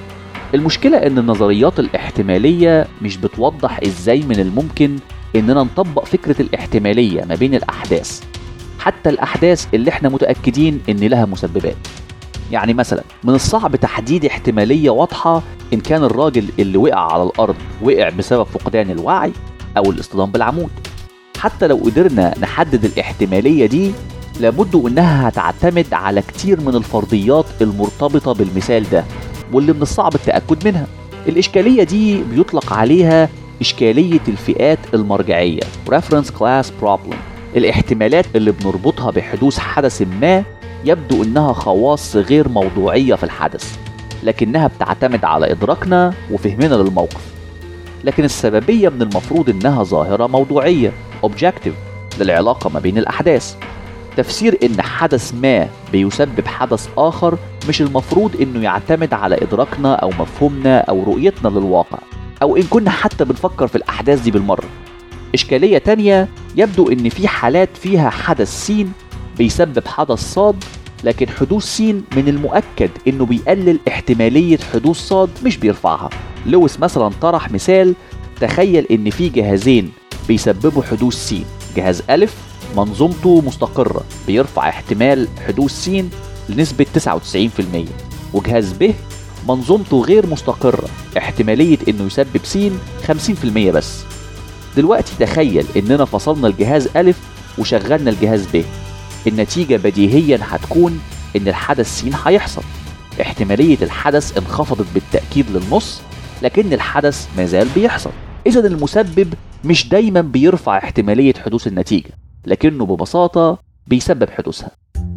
المشكلة ان النظريات الاحتمالية مش بتوضح ازاي من الممكن اننا نطبق فكرة الاحتمالية ما بين الاحداث حتى الاحداث اللي احنا متأكدين ان لها مسببات يعني مثلا من الصعب تحديد احتمالية واضحة ان كان الراجل اللي وقع على الارض وقع بسبب فقدان الوعي او الاصطدام بالعمود حتى لو قدرنا نحدد الاحتمالية دي لابد انها هتعتمد على كتير من الفرضيات المرتبطة بالمثال ده واللي من الصعب التأكد منها الإشكالية دي بيطلق عليها إشكالية الفئات المرجعية Reference Class Problem الاحتمالات اللي بنربطها بحدوث حدث ما يبدو إنها خواص غير موضوعية في الحدث لكنها بتعتمد على إدراكنا وفهمنا للموقف لكن السببية من المفروض إنها ظاهرة موضوعية Objective للعلاقة ما بين الأحداث تفسير إن حدث ما بيسبب حدث آخر مش المفروض إنه يعتمد على إدراكنا أو مفهومنا أو رؤيتنا للواقع أو إن كنا حتى بنفكر في الأحداث دي بالمرة إشكالية تانية يبدو إن في حالات فيها حدث س بيسبب حدث صاد لكن حدوث س من المؤكد إنه بيقلل احتمالية حدوث صاد مش بيرفعها لويس مثلا طرح مثال تخيل إن في جهازين بيسببوا حدوث س جهاز ألف منظومته مستقرة بيرفع احتمال حدوث س لنسبة 99% وجهاز ب منظومته غير مستقرة احتمالية انه يسبب س 50% بس دلوقتي تخيل اننا فصلنا الجهاز أ وشغلنا الجهاز ب النتيجة بديهيا هتكون ان الحدث س هيحصل احتمالية الحدث انخفضت بالتأكيد للنص لكن الحدث مازال بيحصل إذا المسبب مش دايما بيرفع احتمالية حدوث النتيجة لكنه ببساطة بيسبب حدوثها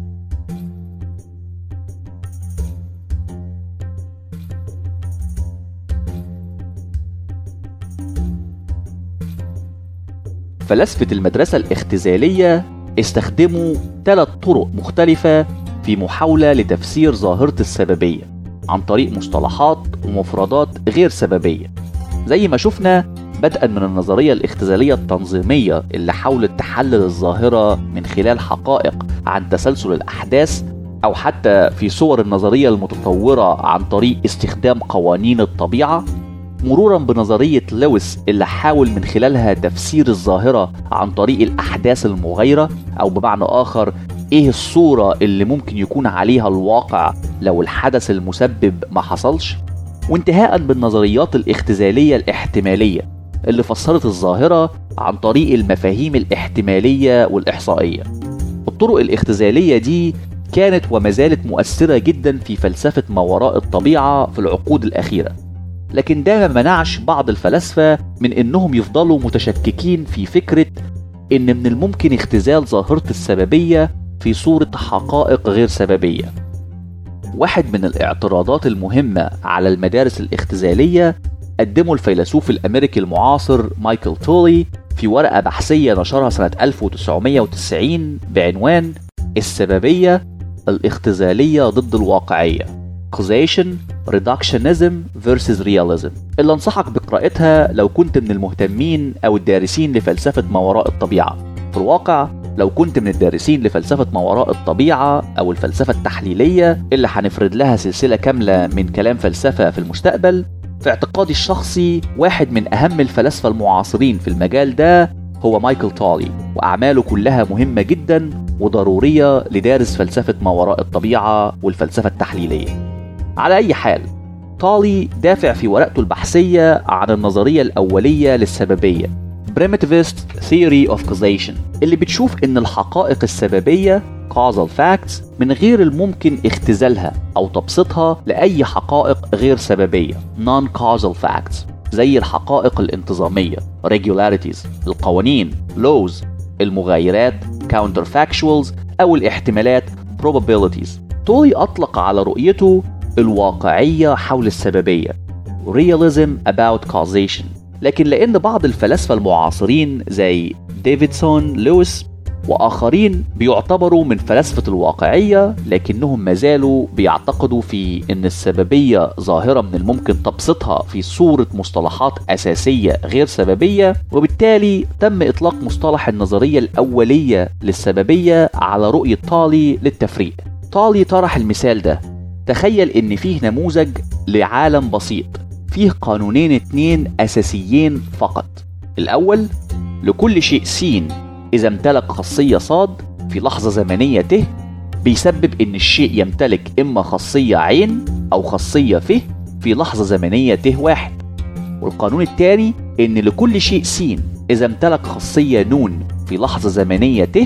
فلاسفة المدرسة الاختزالية استخدموا ثلاث طرق مختلفة في محاولة لتفسير ظاهرة السببية عن طريق مصطلحات ومفردات غير سببية زي ما شفنا بدءا من النظرية الاختزالية التنظيمية اللي حاولت تحلل الظاهرة من خلال حقائق عن تسلسل الأحداث أو حتى في صور النظرية المتطورة عن طريق استخدام قوانين الطبيعة مرورا بنظرية لويس اللي حاول من خلالها تفسير الظاهرة عن طريق الأحداث المغايرة أو بمعنى آخر إيه الصورة اللي ممكن يكون عليها الواقع لو الحدث المسبب ما حصلش وانتهاء بالنظريات الاختزالية الاحتمالية اللي فسرت الظاهرة عن طريق المفاهيم الاحتمالية والإحصائية الطرق الاختزالية دي كانت وما زالت مؤثرة جدا في فلسفة ما وراء الطبيعة في العقود الأخيرة لكن ده ما منعش بعض الفلاسفة من إنهم يفضلوا متشككين في فكرة إن من الممكن اختزال ظاهرة السببية في صورة حقائق غير سببية واحد من الاعتراضات المهمة على المدارس الاختزالية قدمه الفيلسوف الأمريكي المعاصر مايكل تولي في ورقة بحثية نشرها سنة 1990 بعنوان السببية الاختزالية ضد الواقعية Causation Reductionism versus Realism اللي انصحك بقراءتها لو كنت من المهتمين أو الدارسين لفلسفة ما وراء الطبيعة في الواقع لو كنت من الدارسين لفلسفة ما وراء الطبيعة أو الفلسفة التحليلية اللي هنفرد لها سلسلة كاملة من كلام فلسفة في المستقبل في اعتقادي الشخصي واحد من أهم الفلاسفة المعاصرين في المجال ده هو مايكل تولي وأعماله كلها مهمة جدا وضرورية لدارس فلسفة ما وراء الطبيعة والفلسفة التحليلية على أي حال تالي دافع في ورقته البحثية عن النظرية الأولية للسببية Primitivist Theory of Causation اللي بتشوف إن الحقائق السببية causal facts من غير الممكن اختزالها أو تبسيطها لأي حقائق غير سببية non-causal facts زي الحقائق الانتظامية regularities القوانين laws المغايرات counterfactuals أو الاحتمالات probabilities تولي أطلق على رؤيته الواقعية حول السببية realism about causation لكن لأن بعض الفلاسفة المعاصرين زي ديفيدسون لويس وآخرين بيعتبروا من فلاسفة الواقعية لكنهم ما زالوا بيعتقدوا في أن السببية ظاهرة من الممكن تبسيطها في صورة مصطلحات أساسية غير سببية وبالتالي تم إطلاق مصطلح النظرية الأولية للسببية على رؤية طالي للتفريق طالي طرح المثال ده تخيل ان فيه نموذج لعالم بسيط فيه قانونين اتنين اساسيين فقط الاول لكل شيء س اذا امتلك خاصيه صاد في لحظه زمنيه ت بيسبب ان الشيء يمتلك اما خاصيه عين او خاصيه ف في لحظه زمنيه ت واحد والقانون الثاني ان لكل شيء س اذا امتلك خاصيه ن في لحظه زمنيه ت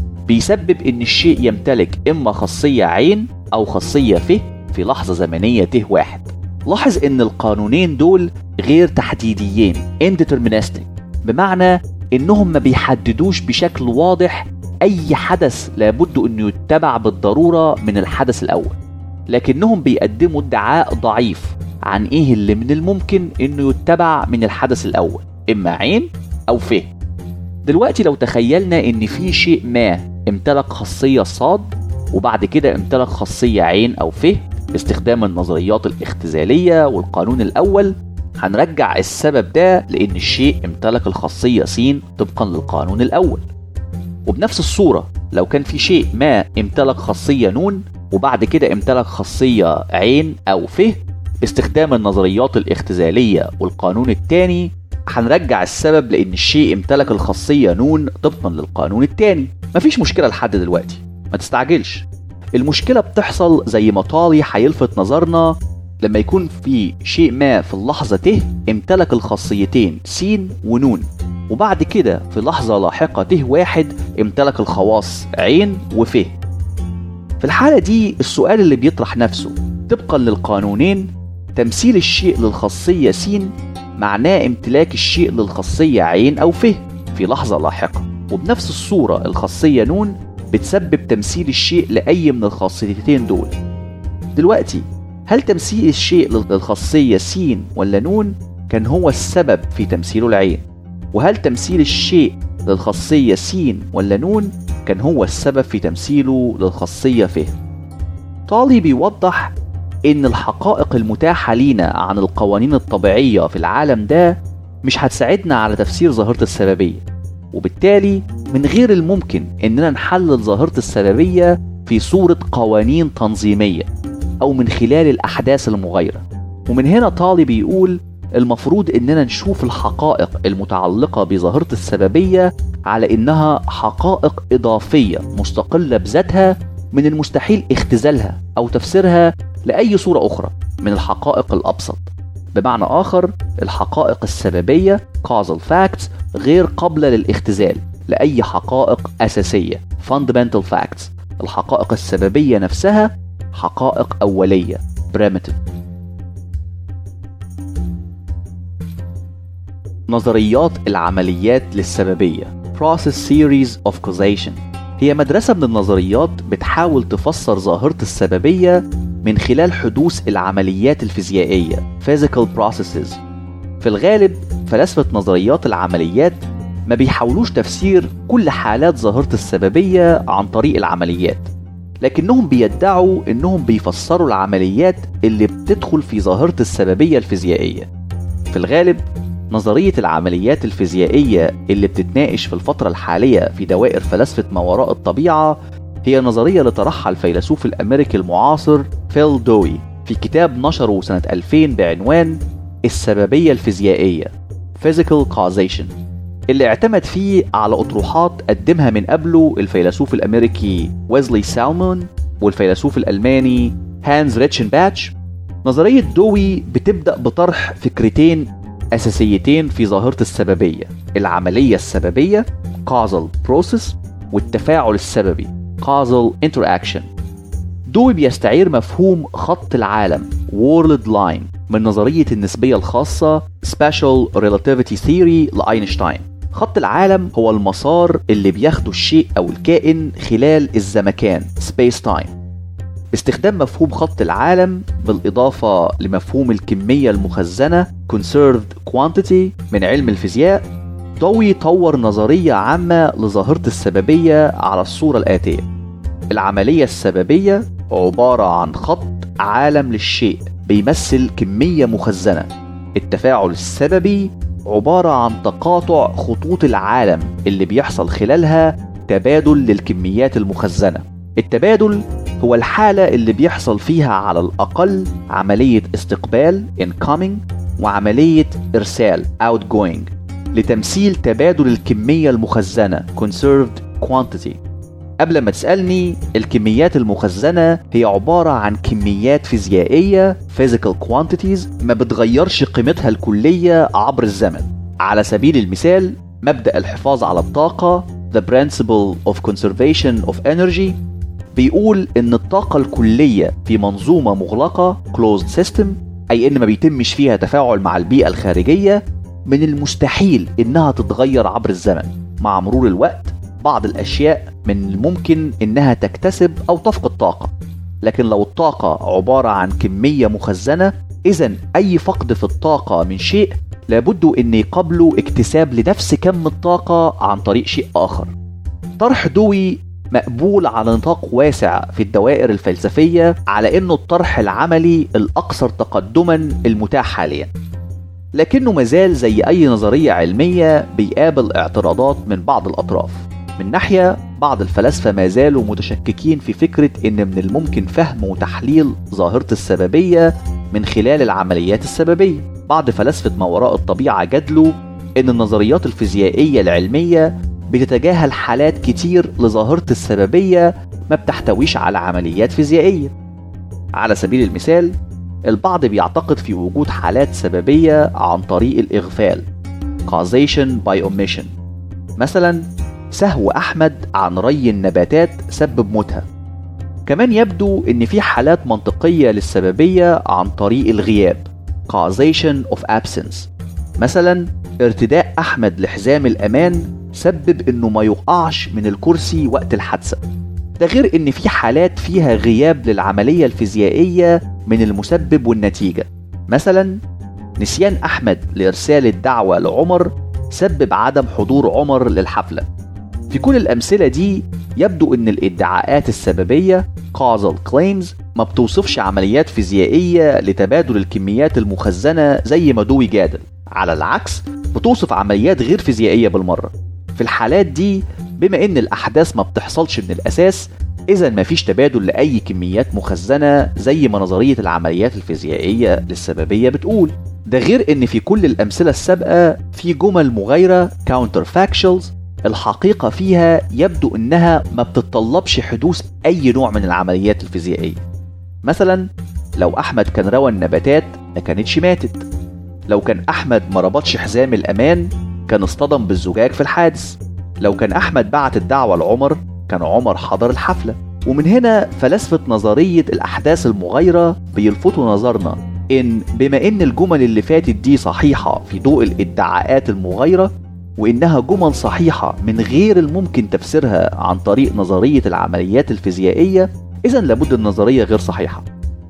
بيسبب ان الشيء يمتلك اما خاصيه عين او خاصيه ف في لحظة زمنية ت واحد لاحظ ان القانونين دول غير تحديديين indeterministic بمعنى انهم ما بيحددوش بشكل واضح اي حدث لابد انه يتبع بالضرورة من الحدث الاول لكنهم بيقدموا ادعاء ضعيف عن ايه اللي من الممكن انه يتبع من الحدث الاول اما عين او ف دلوقتي لو تخيلنا ان في شيء ما امتلك خاصية صاد وبعد كده امتلك خاصية عين او ف باستخدام النظريات الاختزالية والقانون الأول هنرجع السبب ده لأن الشيء امتلك الخاصية س طبقا للقانون الأول وبنفس الصورة لو كان في شيء ما امتلك خاصية ن وبعد كده امتلك خاصية عين أو ف باستخدام النظريات الاختزالية والقانون الثاني هنرجع السبب لأن الشيء امتلك الخاصية ن طبقا للقانون الثاني مفيش مشكلة لحد دلوقتي ما تستعجلش المشكلة بتحصل زي ما طالي هيلفت نظرنا لما يكون في شيء ما في اللحظة ت امتلك الخاصيتين س ونون وبعد كده في لحظة لاحقة ت واحد امتلك الخواص عين وف في الحالة دي السؤال اللي بيطرح نفسه طبقا للقانونين تمثيل الشيء للخاصية س معناه امتلاك الشيء للخاصية عين أو ف في لحظة لاحقة وبنفس الصورة الخاصية نون بتسبب تمثيل الشيء لأي من الخاصيتين دول دلوقتي هل تمثيل الشيء للخاصية س ولا نون كان هو السبب في تمثيله العين وهل تمثيل الشيء للخاصية س ولا نون كان هو السبب في تمثيله للخاصية ف طالي بيوضح إن الحقائق المتاحة لينا عن القوانين الطبيعية في العالم ده مش هتساعدنا على تفسير ظاهرة السببية وبالتالي من غير الممكن إننا نحلل ظاهرة السببية في صورة قوانين تنظيمية أو من خلال الأحداث المغايرة ومن هنا طالي بيقول المفروض إننا نشوف الحقائق المتعلقة بظاهرة السببية على إنها حقائق إضافية مستقلة بذاتها من المستحيل اختزالها أو تفسيرها لأي صورة أخرى من الحقائق الأبسط بمعنى آخر الحقائق السببية causal facts غير قابلة للاختزال لأي حقائق أساسية fundamental facts الحقائق السببية نفسها حقائق أولية primitive نظريات العمليات للسببية process theories of causation هي مدرسة من النظريات بتحاول تفسر ظاهرة السببية من خلال حدوث العمليات الفيزيائية physical processes في الغالب فلاسفة نظريات العمليات ما بيحاولوش تفسير كل حالات ظاهرة السببية عن طريق العمليات لكنهم بيدعوا انهم بيفسروا العمليات اللي بتدخل في ظاهرة السببية الفيزيائية في الغالب نظرية العمليات الفيزيائية اللي بتتناقش في الفترة الحالية في دوائر فلاسفة ما وراء الطبيعة هي نظرية لطرحها الفيلسوف الأمريكي المعاصر فيل دوي في كتاب نشره سنة 2000 بعنوان السببية الفيزيائية Physical Causation اللي اعتمد فيه على أطروحات قدمها من قبله الفيلسوف الأمريكي ويزلي سالمون والفيلسوف الألماني هانز ريتشنباتش نظرية دوي بتبدأ بطرح فكرتين أساسيتين في ظاهرة السببية العملية السببية causal process والتفاعل السببي causal interaction دوي بيستعير مفهوم خط العالم world line من نظرية النسبية الخاصة Special Relativity Theory لأينشتاين خط العالم هو المسار اللي بياخده الشيء أو الكائن خلال الزمكان Space Time باستخدام مفهوم خط العالم بالإضافة لمفهوم الكمية المخزنة Conserved Quantity من علم الفيزياء دوي طور نظرية عامة لظاهرة السببية على الصورة الآتية العملية السببية عبارة عن خط عالم للشيء بيمثل كمية مخزنة التفاعل السببي عبارة عن تقاطع خطوط العالم اللي بيحصل خلالها تبادل للكميات المخزنة التبادل هو الحالة اللي بيحصل فيها على الأقل عملية استقبال incoming وعملية إرسال outgoing لتمثيل تبادل الكمية المخزنة conserved quantity قبل ما تسألني الكميات المخزنة هي عبارة عن كميات فيزيائية physical quantities ما بتغيرش قيمتها الكلية عبر الزمن على سبيل المثال مبدأ الحفاظ على الطاقة The Principle of Conservation of Energy بيقول إن الطاقة الكلية في منظومة مغلقة closed system أي إن ما بيتمش فيها تفاعل مع البيئة الخارجية من المستحيل إنها تتغير عبر الزمن مع مرور الوقت بعض الأشياء من الممكن إنها تكتسب أو تفقد طاقة لكن لو الطاقة عبارة عن كمية مخزنة إذا أي فقد في الطاقة من شيء لابد أن يقابله اكتساب لنفس كم الطاقة عن طريق شيء آخر طرح دوي مقبول على نطاق واسع في الدوائر الفلسفية على أنه الطرح العملي الأكثر تقدما المتاح حاليا لكنه مازال زي أي نظرية علمية بيقابل اعتراضات من بعض الأطراف من ناحية بعض الفلاسفة ما زالوا متشككين في فكرة إن من الممكن فهم وتحليل ظاهرة السببية من خلال العمليات السببية بعض فلاسفة ما وراء الطبيعة جدلوا إن النظريات الفيزيائية العلمية بتتجاهل حالات كتير لظاهرة السببية ما بتحتويش على عمليات فيزيائية على سبيل المثال البعض بيعتقد في وجود حالات سببية عن طريق الإغفال causation by omission مثلا سهو أحمد عن ري النباتات سبب موتها كمان يبدو ان في حالات منطقية للسببية عن طريق الغياب causation of absence مثلا ارتداء احمد لحزام الامان سبب انه ما يقعش من الكرسي وقت الحادثة ده غير ان في حالات فيها غياب للعملية الفيزيائية من المسبب والنتيجة مثلا نسيان احمد لارسال الدعوة لعمر سبب عدم حضور عمر للحفلة في كل الأمثلة دي يبدو أن الادعاءات السببية causal claims ما بتوصفش عمليات فيزيائية لتبادل الكميات المخزنة زي ما دوي جادل على العكس بتوصف عمليات غير فيزيائية بالمرة في الحالات دي بما أن الأحداث ما بتحصلش من الأساس إذا مفيش تبادل لأي كميات مخزنة زي ما نظرية العمليات الفيزيائية للسببية بتقول ده غير ان في كل الامثله السابقه في جمل مغايره counterfactuals الحقيقه فيها يبدو انها ما بتتطلبش حدوث اي نوع من العمليات الفيزيائيه مثلا لو احمد كان روى النباتات ما كانتش ماتت لو كان احمد ما ربطش حزام الامان كان اصطدم بالزجاج في الحادث لو كان احمد بعت الدعوه لعمر كان عمر حضر الحفله ومن هنا فلاسفه نظريه الاحداث المغايره بيلفتوا نظرنا ان بما ان الجمل اللي فاتت دي صحيحه في ضوء الادعاءات المغايره وانها جمل صحيحه من غير الممكن تفسيرها عن طريق نظريه العمليات الفيزيائيه اذا لابد النظريه غير صحيحه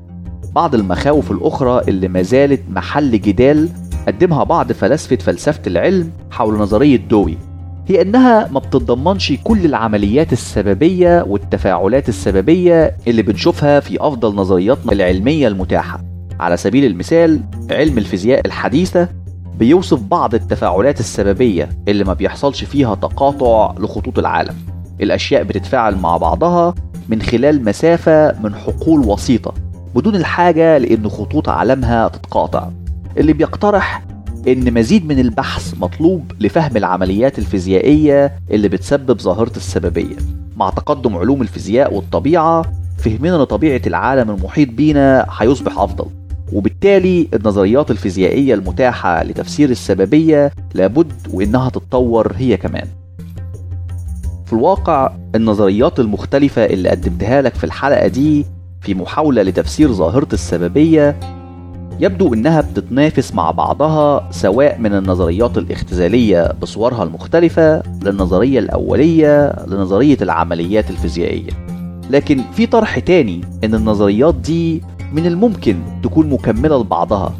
بعض المخاوف الاخرى اللي ما زالت محل جدال قدمها بعض فلاسفه فلسفه العلم حول نظريه دوي هي انها ما بتتضمنش كل العمليات السببيه والتفاعلات السببيه اللي بنشوفها في افضل نظرياتنا العلميه المتاحه على سبيل المثال علم الفيزياء الحديثة بيوصف بعض التفاعلات السببية اللي ما بيحصلش فيها تقاطع لخطوط العالم الأشياء بتتفاعل مع بعضها من خلال مسافة من حقول وسيطة بدون الحاجة لأن خطوط عالمها تتقاطع اللي بيقترح إن مزيد من البحث مطلوب لفهم العمليات الفيزيائية اللي بتسبب ظاهرة السببية مع تقدم علوم الفيزياء والطبيعة فهمنا لطبيعة العالم المحيط بينا هيصبح أفضل وبالتالي النظريات الفيزيائية المتاحة لتفسير السببية لابد وإنها تتطور هي كمان في الواقع النظريات المختلفة اللي قدمتها لك في الحلقة دي في محاولة لتفسير ظاهرة السببية يبدو إنها بتتنافس مع بعضها سواء من النظريات الاختزالية بصورها المختلفة للنظرية الأولية لنظرية العمليات الفيزيائية لكن في طرح تاني إن النظريات دي من الممكن تكون مكملة لبعضها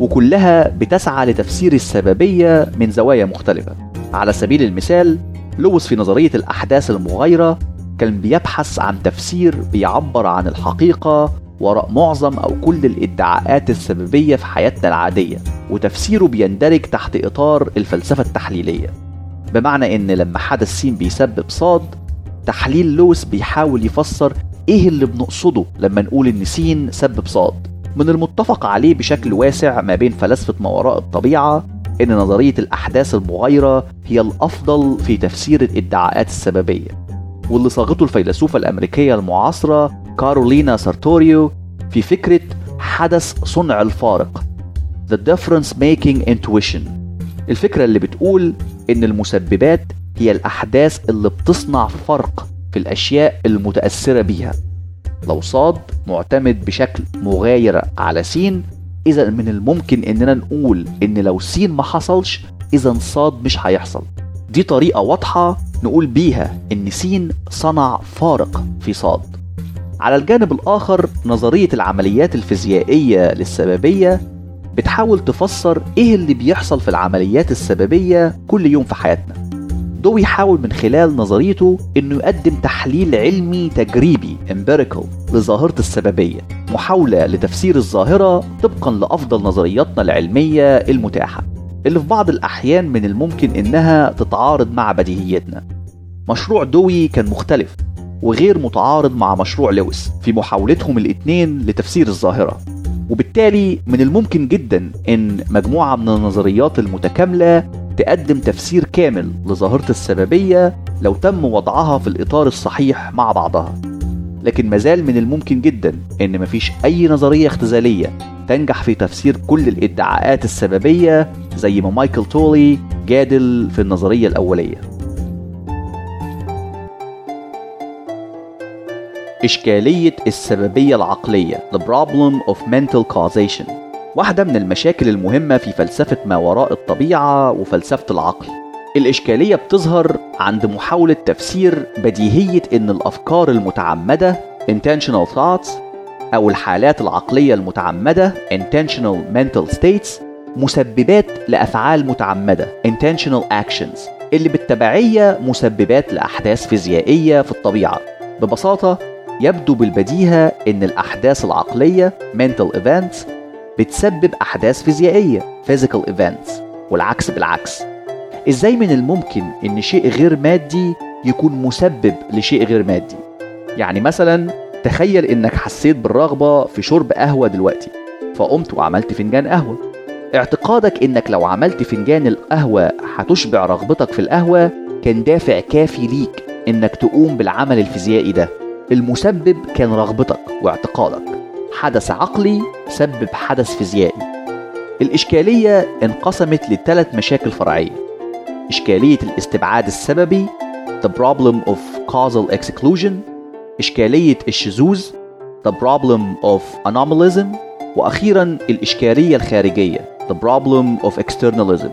وكلها بتسعى لتفسير السببية من زوايا مختلفة على سبيل المثال لويس في نظرية الأحداث المغايرة كان بيبحث عن تفسير بيعبر عن الحقيقة وراء معظم أو كل الادعاءات السببية في حياتنا العادية وتفسيره بيندرج تحت إطار الفلسفة التحليلية بمعنى إن لما حدث س بيسبب صاد تحليل لويس بيحاول يفسر ايه اللي بنقصده لما نقول ان س سبب صاد من المتفق عليه بشكل واسع ما بين فلاسفة ما وراء الطبيعة ان نظرية الاحداث المغايرة هي الافضل في تفسير الادعاءات السببية واللي صاغته الفيلسوفة الامريكية المعاصرة كارولينا سارتوريو في فكرة حدث صنع الفارق The Difference Making Intuition الفكرة اللي بتقول ان المسببات هي الاحداث اللي بتصنع فرق في الأشياء المتأثرة بيها لو صاد معتمد بشكل مغاير على س إذا من الممكن إننا نقول إن لو س ما حصلش إذا صاد مش هيحصل دي طريقة واضحة نقول بيها إن س صنع فارق في صاد على الجانب الآخر نظرية العمليات الفيزيائية للسببية بتحاول تفسر إيه اللي بيحصل في العمليات السببية كل يوم في حياتنا دوي يحاول من خلال نظريته انه يقدم تحليل علمي تجريبي empirical لظاهرة السببية محاولة لتفسير الظاهرة طبقا لأفضل نظرياتنا العلمية المتاحة اللي في بعض الأحيان من الممكن إنها تتعارض مع بديهيتنا مشروع دوي كان مختلف وغير متعارض مع مشروع لويس في محاولتهم الاتنين لتفسير الظاهرة وبالتالي من الممكن جدا ان مجموعة من النظريات المتكاملة تقدم تفسير كامل لظاهرة السببية لو تم وضعها في الإطار الصحيح مع بعضها لكن مازال من الممكن جدا ان مفيش اي نظرية اختزالية تنجح في تفسير كل الادعاءات السببية زي ما مايكل تولي جادل في النظرية الأولية إشكالية السببية العقلية The Problem of Mental Causation واحدة من المشاكل المهمة في فلسفة ما وراء الطبيعة وفلسفة العقل الإشكالية بتظهر عند محاولة تفسير بديهية إن الأفكار المتعمدة intentional thoughts أو الحالات العقلية المتعمدة intentional mental states مسببات لأفعال متعمدة intentional actions اللي بالتبعية مسببات لأحداث فيزيائية في الطبيعة ببساطة يبدو بالبديهة إن الأحداث العقلية mental events بتسبب أحداث فيزيائية physical events والعكس بالعكس إزاي من الممكن إن شيء غير مادي يكون مسبب لشيء غير مادي يعني مثلا تخيل إنك حسيت بالرغبة في شرب قهوة دلوقتي فقمت وعملت فنجان قهوة اعتقادك إنك لو عملت فنجان القهوة هتشبع رغبتك في القهوة كان دافع كافي ليك إنك تقوم بالعمل الفيزيائي ده المسبب كان رغبتك واعتقادك حدث عقلي سبب حدث فيزيائي الإشكالية انقسمت لثلاث مشاكل فرعية إشكالية الاستبعاد السببي The problem of causal exclusion إشكالية الشذوذ The problem of anomalism وأخيرا الإشكالية الخارجية The problem of externalism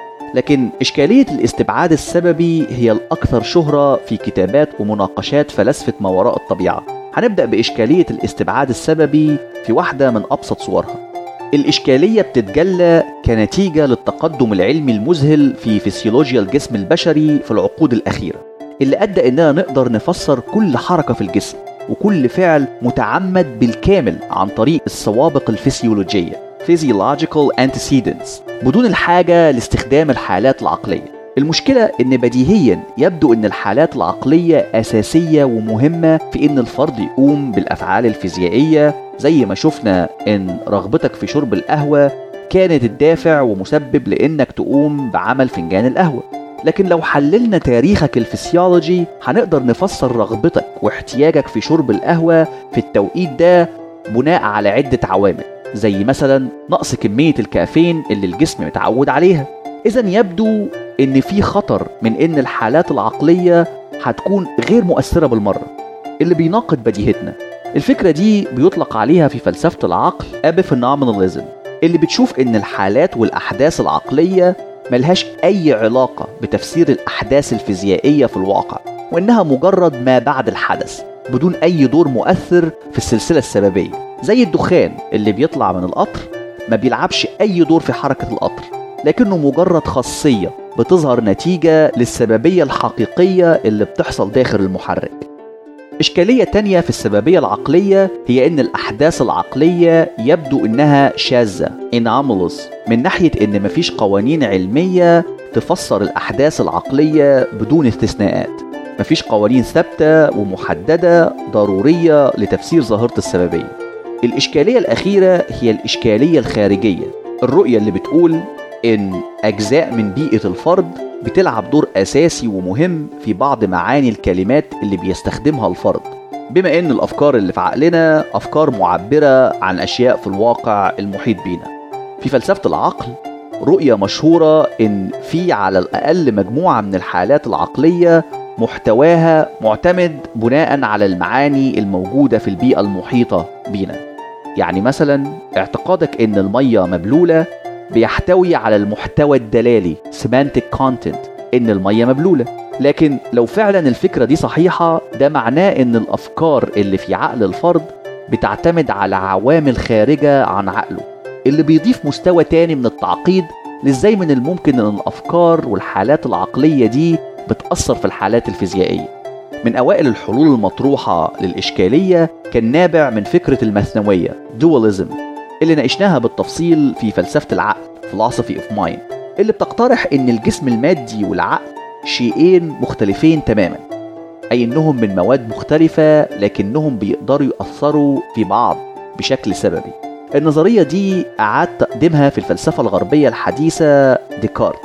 لكن إشكالية الاستبعاد السببي هي الأكثر شهرة في كتابات ومناقشات فلسفة ما وراء الطبيعة هنبدأ بإشكالية الاستبعاد السببي في واحدة من أبسط صورها الإشكالية بتتجلى كنتيجة للتقدم العلمي المذهل في فسيولوجيا الجسم البشري في العقود الأخيرة اللي أدى إننا نقدر نفسر كل حركة في الجسم وكل فعل متعمد بالكامل عن طريق السوابق الفسيولوجية physiological antecedents بدون الحاجة لاستخدام الحالات العقلية المشكلة إن بديهيا يبدو إن الحالات العقلية أساسية ومهمة في إن الفرد يقوم بالأفعال الفيزيائية زي ما شفنا إن رغبتك في شرب القهوة كانت الدافع ومسبب لإنك تقوم بعمل فنجان القهوة لكن لو حللنا تاريخك الفسيولوجي هنقدر نفسر رغبتك واحتياجك في شرب القهوة في التوقيت ده بناء على عدة عوامل زي مثلا نقص كمية الكافيين اللي الجسم متعود عليها إذا يبدو إن في خطر من إن الحالات العقلية هتكون غير مؤثرة بالمرة اللي بيناقض بديهتنا الفكرة دي بيطلق عليها في فلسفة العقل ابيفينوميناليزم اللي بتشوف إن الحالات والأحداث العقلية ملهاش أي علاقة بتفسير الأحداث الفيزيائية في الواقع وإنها مجرد ما بعد الحدث بدون أي دور مؤثر في السلسلة السببية زي الدخان اللي بيطلع من القطر ما بيلعبش أي دور في حركة القطر لكنه مجرد خاصية بتظهر نتيجة للسببية الحقيقية اللي بتحصل داخل المحرك إشكالية تانية في السببية العقلية هي إن الأحداث العقلية يبدو إنها شاذة anomalous من ناحية إن مفيش قوانين علمية تفسر الأحداث العقلية بدون استثناءات مفيش قوانين ثابتة ومحددة ضرورية لتفسير ظاهرة السببية الإشكالية الأخيرة هي الإشكالية الخارجية الرؤية اللي بتقول إن أجزاء من بيئة الفرد بتلعب دور أساسي ومهم في بعض معاني الكلمات اللي بيستخدمها الفرد بما إن الأفكار اللي في عقلنا أفكار معبرة عن أشياء في الواقع المحيط بينا في فلسفة العقل رؤية مشهورة إن في على الأقل مجموعة من الحالات العقلية محتواها معتمد بناء على المعاني الموجودة في البيئة المحيطة بينا يعني مثلا اعتقادك ان المية مبلولة بيحتوي على المحتوى الدلالي semantic content ان المية مبلولة لكن لو فعلا الفكرة دي صحيحة ده معناه ان الافكار اللي في عقل الفرد بتعتمد على عوامل خارجة عن عقله اللي بيضيف مستوى تاني من التعقيد لازاي من الممكن ان الافكار والحالات العقلية دي بتأثر في الحالات الفيزيائية من أوائل الحلول المطروحة للإشكالية كان نابع من فكرة المثنوية dualism اللي ناقشناها بالتفصيل في فلسفة العقل philosophy of mind اللي بتقترح إن الجسم المادي والعقل شيئين مختلفين تماما أي إنهم من مواد مختلفة لكنهم بيقدروا يأثروا في بعض بشكل سببي النظرية دي أعاد تقديمها في الفلسفة الغربية الحديثة ديكارت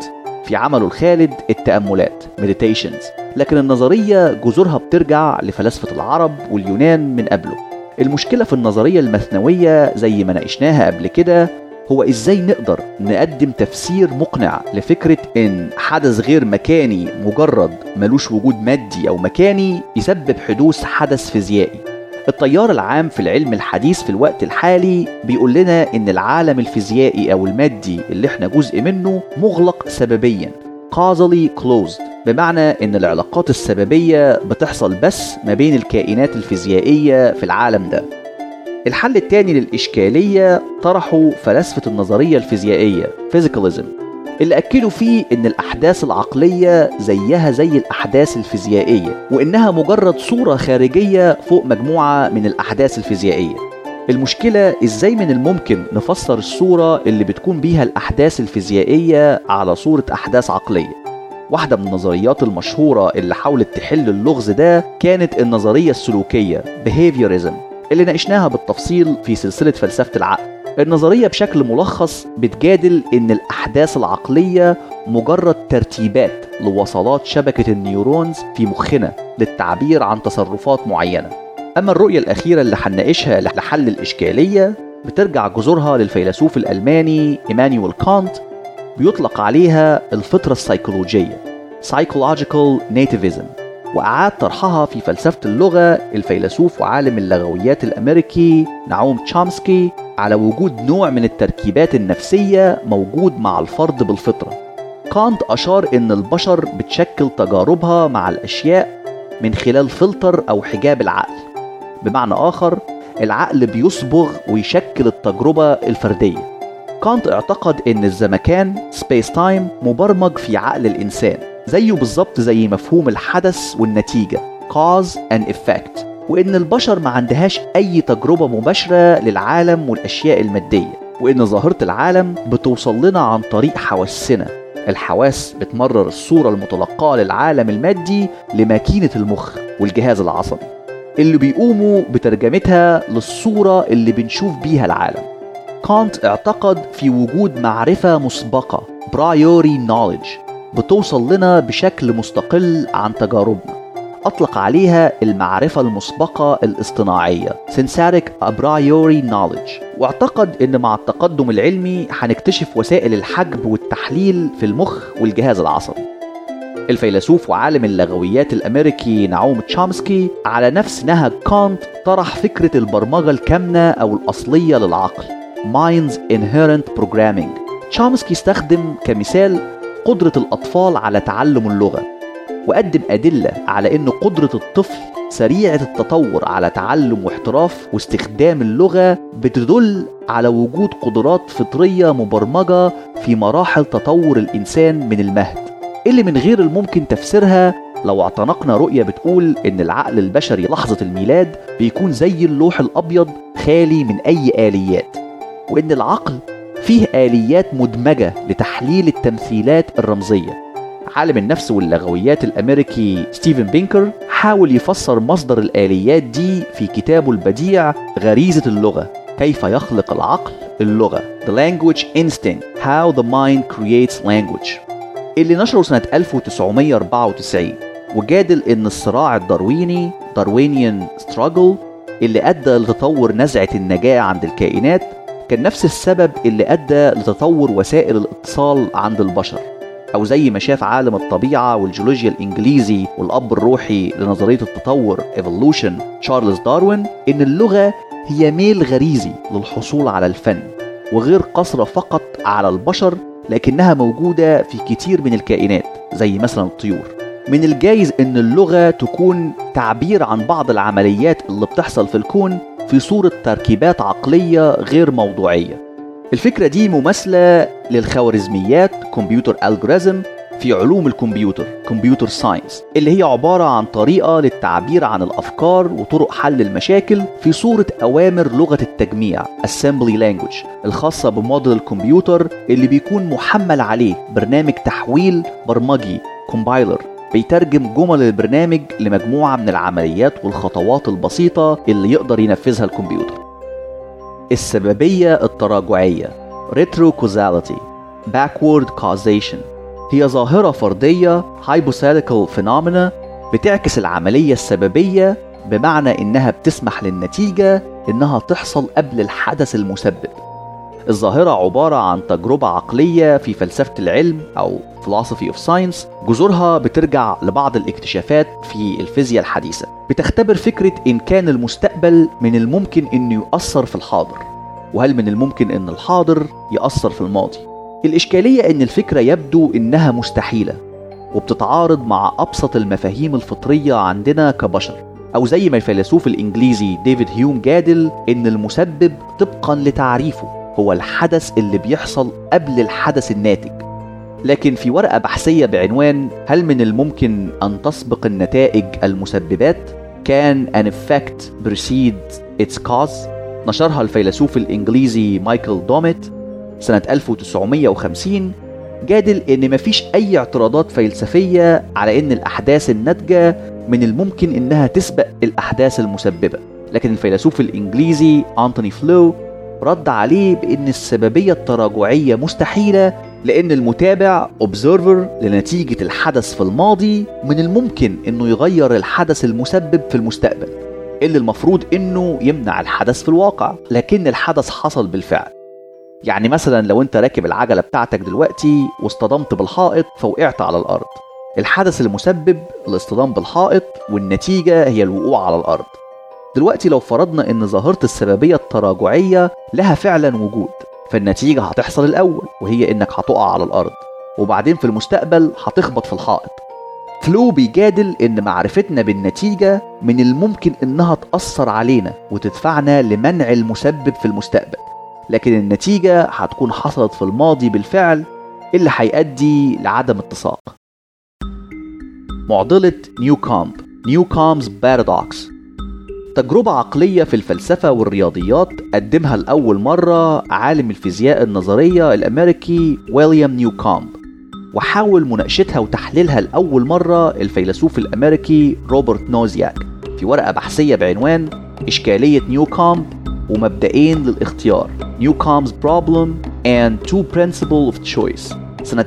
في عمله الخالد التأملات Meditations لكن النظرية جذورها بترجع لفلاسفة العرب واليونان من قبله المشكلة في النظرية المثنوية زي ما ناقشناها قبل كده هو ازاي نقدر نقدم تفسير مقنع لفكرة ان حدث غير مكاني مجرد ملوش وجود مادي او مكاني يسبب حدوث حدث فيزيائي التيار العام في العلم الحديث في الوقت الحالي بيقول لنا ان العالم الفيزيائي او المادي اللي احنا جزء منه مغلق سببيا causally closed بمعنى ان العلاقات السببية بتحصل بس ما بين الكائنات الفيزيائية في العالم ده الحل التاني للإشكالية طرحه فلاسفة النظرية الفيزيائية physicalism اللي أكدوا فيه إن الأحداث العقلية زيها زي الأحداث الفيزيائية وإنها مجرد صورة خارجية فوق مجموعة من الأحداث الفيزيائية المشكلة إزاي من الممكن نفسر الصورة اللي بتكون بيها الأحداث الفيزيائية على صورة أحداث عقلية واحدة من النظريات المشهورة اللي حاولت تحل اللغز ده كانت النظرية السلوكية behaviorism اللي ناقشناها بالتفصيل في سلسلة فلسفة العقل النظرية بشكل ملخص بتجادل إن الأحداث العقلية مجرد ترتيبات لوصلات شبكة النيورونز في مخنا للتعبير عن تصرفات معينة أما الرؤية الأخيرة اللي هنناقشها لحل الإشكالية بترجع جذورها للفيلسوف الألماني إيمانويل كانت بيطلق عليها الفطرة السيكولوجية Psychological Nativism وأعاد طرحها في فلسفة اللغة الفيلسوف وعالم اللغويات الأمريكي نعوم تشامسكي على وجود نوع من التركيبات النفسية موجود مع الفرد بالفطرة كانت أشار إن البشر بتشكل تجاربها مع الأشياء من خلال فلتر أو حجاب العقل بمعنى آخر العقل بيصبغ ويشكل التجربة الفردية كانت اعتقد ان الزمكان سبيس تايم مبرمج في عقل الانسان زيه بالظبط زي مفهوم الحدث والنتيجه cause and effect وان البشر ما عندهاش اي تجربه مباشره للعالم والاشياء الماديه وان ظاهره العالم بتوصل لنا عن طريق حواسنا الحواس بتمرر الصوره المتلقاه للعالم المادي لماكينه المخ والجهاز العصبي اللي بيقوموا بترجمتها للصوره اللي بنشوف بيها العالم كانت اعتقد في وجود معرفة مسبقة priori knowledge بتوصل لنا بشكل مستقل عن تجاربنا أطلق عليها المعرفة المسبقة الاصطناعية synthetic a priori knowledge واعتقد إن مع التقدم العلمي هنكتشف وسائل الحجب والتحليل في المخ والجهاز العصبي الفيلسوف وعالم اللغويات الأمريكي نعوم تشامسكي على نفس نهج كانت طرح فكرة البرمجة الكامنة أو الأصلية للعقل Mind's Inherent Programming تشامسكي استخدم كمثال قدرة الأطفال على تعلم اللغة وقدم أدلة على أن قدرة الطفل سريعة التطور على تعلم واحتراف واستخدام اللغة بتدل على وجود قدرات فطرية مبرمجة في مراحل تطور الإنسان من المهد اللي من غير الممكن تفسيرها لو اعتنقنا رؤية بتقول إن العقل البشري لحظة الميلاد بيكون زي اللوح الأبيض خالي من أي آليات وإن العقل فيه آليات مدمجة لتحليل التمثيلات الرمزية عالم النفس واللغويات الأمريكي ستيفن بينكر حاول يفسر مصدر الآليات دي في كتابه البديع غريزة اللغة كيف يخلق العقل اللغة The Language Instinct How the Mind Creates Language اللي نشره سنة 1994 وجادل إن الصراع الدارويني Darwinian Struggle اللي أدى لتطور نزعة النجاة عند الكائنات كان نفس السبب اللي أدى لتطور وسائل الاتصال عند البشر أو زي ما شاف عالم الطبيعة والجيولوجيا الإنجليزي والأب الروحي لنظرية التطور Evolution تشارلز داروين إن اللغة هي ميل غريزي للحصول على الفن وغير قصرة فقط على البشر لكنها موجودة في كتير من الكائنات زي مثلا الطيور من الجايز ان اللغة تكون تعبير عن بعض العمليات اللي بتحصل في الكون في صورة تركيبات عقلية غير موضوعية الفكرة دي مماثلة للخوارزميات كمبيوتر الجوريزم في علوم الكمبيوتر كمبيوتر ساينس اللي هي عبارة عن طريقة للتعبير عن الأفكار وطرق حل المشاكل في صورة أوامر لغة التجميع Assembly Language الخاصة بموديل الكمبيوتر اللي بيكون محمل عليه برنامج تحويل برمجي كومبايلر بيترجم جمل البرنامج لمجموعة من العمليات والخطوات البسيطة اللي يقدر ينفذها الكمبيوتر السببية التراجعية Retrocausality Backward Causation هي ظاهرة فردية hypothetical phenomena بتعكس العملية السببية بمعنى إنها بتسمح للنتيجة إنها تحصل قبل الحدث المسبب الظاهرة عبارة عن تجربة عقلية في فلسفة العلم أو philosophy of science جذورها بترجع لبعض الاكتشافات في الفيزياء الحديثة بتختبر فكرة إن كان المستقبل من الممكن إنه يؤثر في الحاضر وهل من الممكن إن الحاضر يأثر في الماضي الإشكالية إن الفكرة يبدو إنها مستحيلة وبتتعارض مع أبسط المفاهيم الفطرية عندنا كبشر أو زي ما الفيلسوف الإنجليزي ديفيد هيوم جادل إن المسبب طبقا لتعريفه هو الحدث اللي بيحصل قبل الحدث الناتج لكن في ورقة بحثية بعنوان هل من الممكن أن تسبق النتائج المسببات؟ كان an effect precede its cause نشرها الفيلسوف الإنجليزي مايكل دوميت سنة 1950 جادل إن مفيش أي اعتراضات فلسفية على إن الأحداث الناتجة من الممكن إنها تسبق الأحداث المسببة لكن الفيلسوف الإنجليزي أنتوني فلو رد عليه بأن السببية التراجعية مستحيلة لأن المتابع observer لنتيجة الحدث في الماضي من الممكن أنه يغير الحدث المسبب في المستقبل اللي المفروض أنه يمنع الحدث في الواقع لكن الحدث حصل بالفعل يعني مثلا لو انت راكب العجلة بتاعتك دلوقتي واصطدمت بالحائط فوقعت على الأرض الحدث المسبب الاصطدام بالحائط والنتيجة هي الوقوع على الأرض دلوقتي لو فرضنا ان ظاهرة السببية التراجعية لها فعلا وجود فالنتيجة هتحصل الأول وهي انك هتقع على الأرض وبعدين في المستقبل هتخبط في الحائط فلو بيجادل ان معرفتنا بالنتيجة من الممكن انها تأثر علينا وتدفعنا لمنع المسبب في المستقبل لكن النتيجة هتكون حصلت في الماضي بالفعل اللي هيؤدي لعدم اتساق معضلة نيو كامب نيو كامز بارادوكس تجربة عقلية في الفلسفة والرياضيات قدمها لأول مرة عالم الفيزياء النظرية الأمريكي ويليام نيو كامب وحاول مناقشتها وتحليلها لأول مرة الفيلسوف الأمريكي روبرت نوزياك في ورقة بحثية بعنوان إشكالية نيو كامب ومبدئين للاختيار New Combs Problem and Two Principles of Choice سنة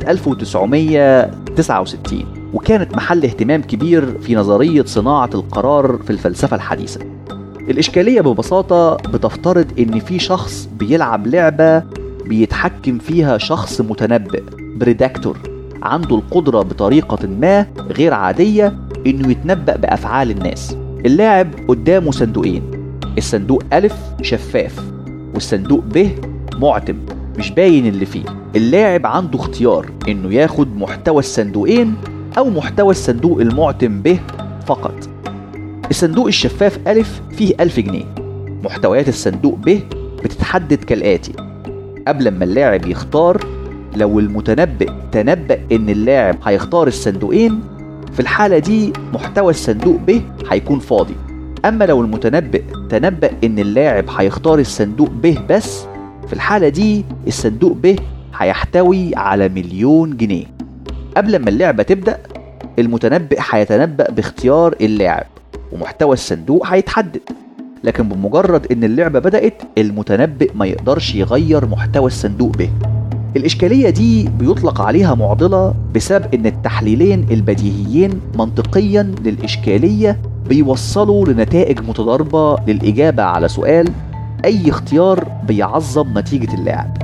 1969 وكانت محل اهتمام كبير في نظرية صناعة القرار في الفلسفة الحديثة الإشكالية ببساطة بتفترض إن في شخص بيلعب لعبة بيتحكم فيها شخص متنبئ بريدكتور عنده القدرة بطريقة ما غير عادية إنه يتنبأ بأفعال الناس اللاعب قدامه صندوقين الصندوق ألف شفاف والصندوق ب معتم مش باين اللي فيه اللاعب عنده اختيار انه ياخد محتوى الصندوقين او محتوى الصندوق المعتم به فقط الصندوق الشفاف ألف فيه ألف جنيه محتويات الصندوق ب بتتحدد كالآتي قبل ما اللاعب يختار لو المتنبئ تنبأ ان اللاعب هيختار الصندوقين في الحالة دي محتوى الصندوق ب هيكون فاضي أما لو المتنبئ تنبأ إن اللاعب هيختار الصندوق ب بس في الحالة دي الصندوق ب هيحتوي على مليون جنيه قبل ما اللعبة تبدأ المتنبئ هيتنبأ باختيار اللاعب ومحتوى الصندوق هيتحدد لكن بمجرد إن اللعبة بدأت المتنبئ ما يقدرش يغير محتوى الصندوق ب الإشكالية دي بيطلق عليها معضلة بسبب إن التحليلين البديهيين منطقيا للإشكالية بيوصلوا لنتائج متضاربة للإجابة على سؤال أي اختيار بيعظم نتيجة اللاعب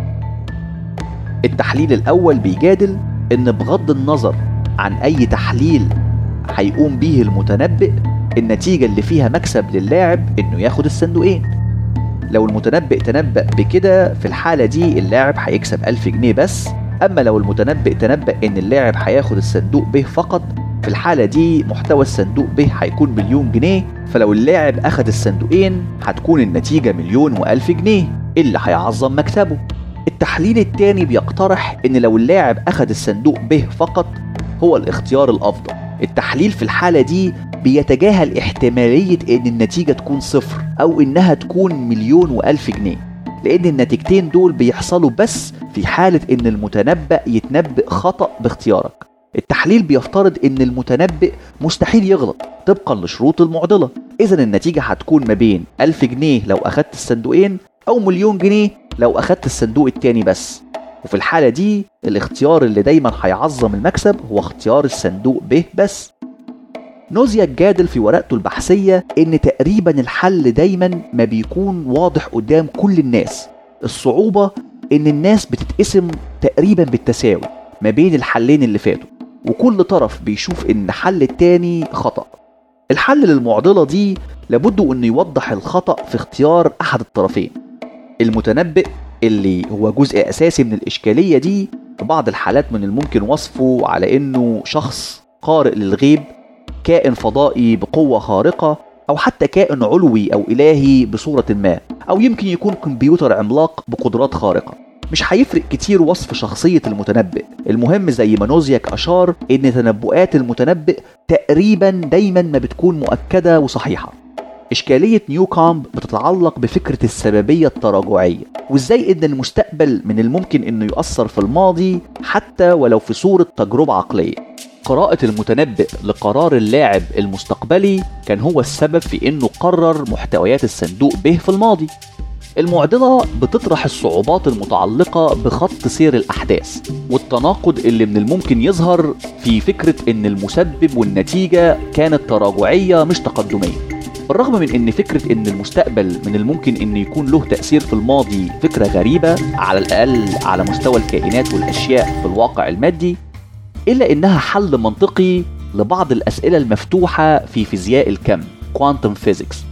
التحليل الأول بيجادل إن بغض النظر عن أي تحليل هيقوم به المتنبئ النتيجة اللي فيها مكسب للاعب إنه ياخد الصندوقين لو المتنبئ تنبأ بكده في الحالة دي اللاعب هيكسب ألف جنيه بس أما لو المتنبئ تنبأ إن اللاعب هياخد الصندوق به فقط في الحالة دي محتوى الصندوق ب هيكون مليون جنيه فلو اللاعب أخد الصندوقين هتكون النتيجة مليون وألف جنيه اللي هيعظم مكسبه التحليل التاني بيقترح إن لو اللاعب أخد الصندوق ب فقط هو الاختيار الأفضل التحليل في الحالة دي بيتجاهل احتمالية إن النتيجة تكون صفر أو إنها تكون مليون وألف جنيه لأن النتيجتين دول بيحصلوا بس في حالة إن المتنبأ يتنبأ خطأ باختيارك التحليل بيفترض ان المتنبئ مستحيل يغلط طبقا لشروط المعضله اذا النتيجه هتكون ما بين 1000 جنيه لو اخدت الصندوقين او مليون جنيه لو اخدت الصندوق التاني بس وفي الحالة دي الاختيار اللي دايما هيعظم المكسب هو اختيار الصندوق ب بس نوزيا جادل في ورقته البحثية إن تقريبا الحل دايما ما بيكون واضح قدام كل الناس الصعوبة إن الناس بتتقسم تقريبا بالتساوي ما بين الحلين اللي فاتوا وكل طرف بيشوف إن حل التاني خطأ الحل للمعضلة دي لابد إنه يوضح الخطأ في اختيار أحد الطرفين المتنبئ اللي هو جزء أساسي من الإشكالية دي في بعض الحالات من الممكن وصفه على إنه شخص قارئ للغيب كائن فضائي بقوة خارقة أو حتى كائن علوي أو إلهي بصورة ما أو يمكن يكون كمبيوتر عملاق بقدرات خارقة مش هيفرق كتير وصف شخصية المتنبئ المهم زي ما نوزياك أشار إن تنبؤات المتنبئ تقريبا دايما ما بتكون مؤكدة وصحيحة إشكالية نيو كامب بتتعلق بفكرة السببية التراجعية وإزاي إن المستقبل من الممكن إنه يؤثر في الماضي حتى ولو في صورة تجربة عقلية قراءة المتنبئ لقرار اللاعب المستقبلي كان هو السبب في إنه قرر محتويات الصندوق به في الماضي المعضلة بتطرح الصعوبات المتعلقة بخط سير الأحداث والتناقض اللي من الممكن يظهر في فكرة إن المسبب والنتيجة كانت تراجعية مش تقدمية بالرغم من ان فكره ان المستقبل من الممكن ان يكون له تاثير في الماضي فكره غريبه على الاقل على مستوى الكائنات والاشياء في الواقع المادي الا انها حل منطقي لبعض الاسئله المفتوحه في فيزياء الكم كوانتم فيزيكس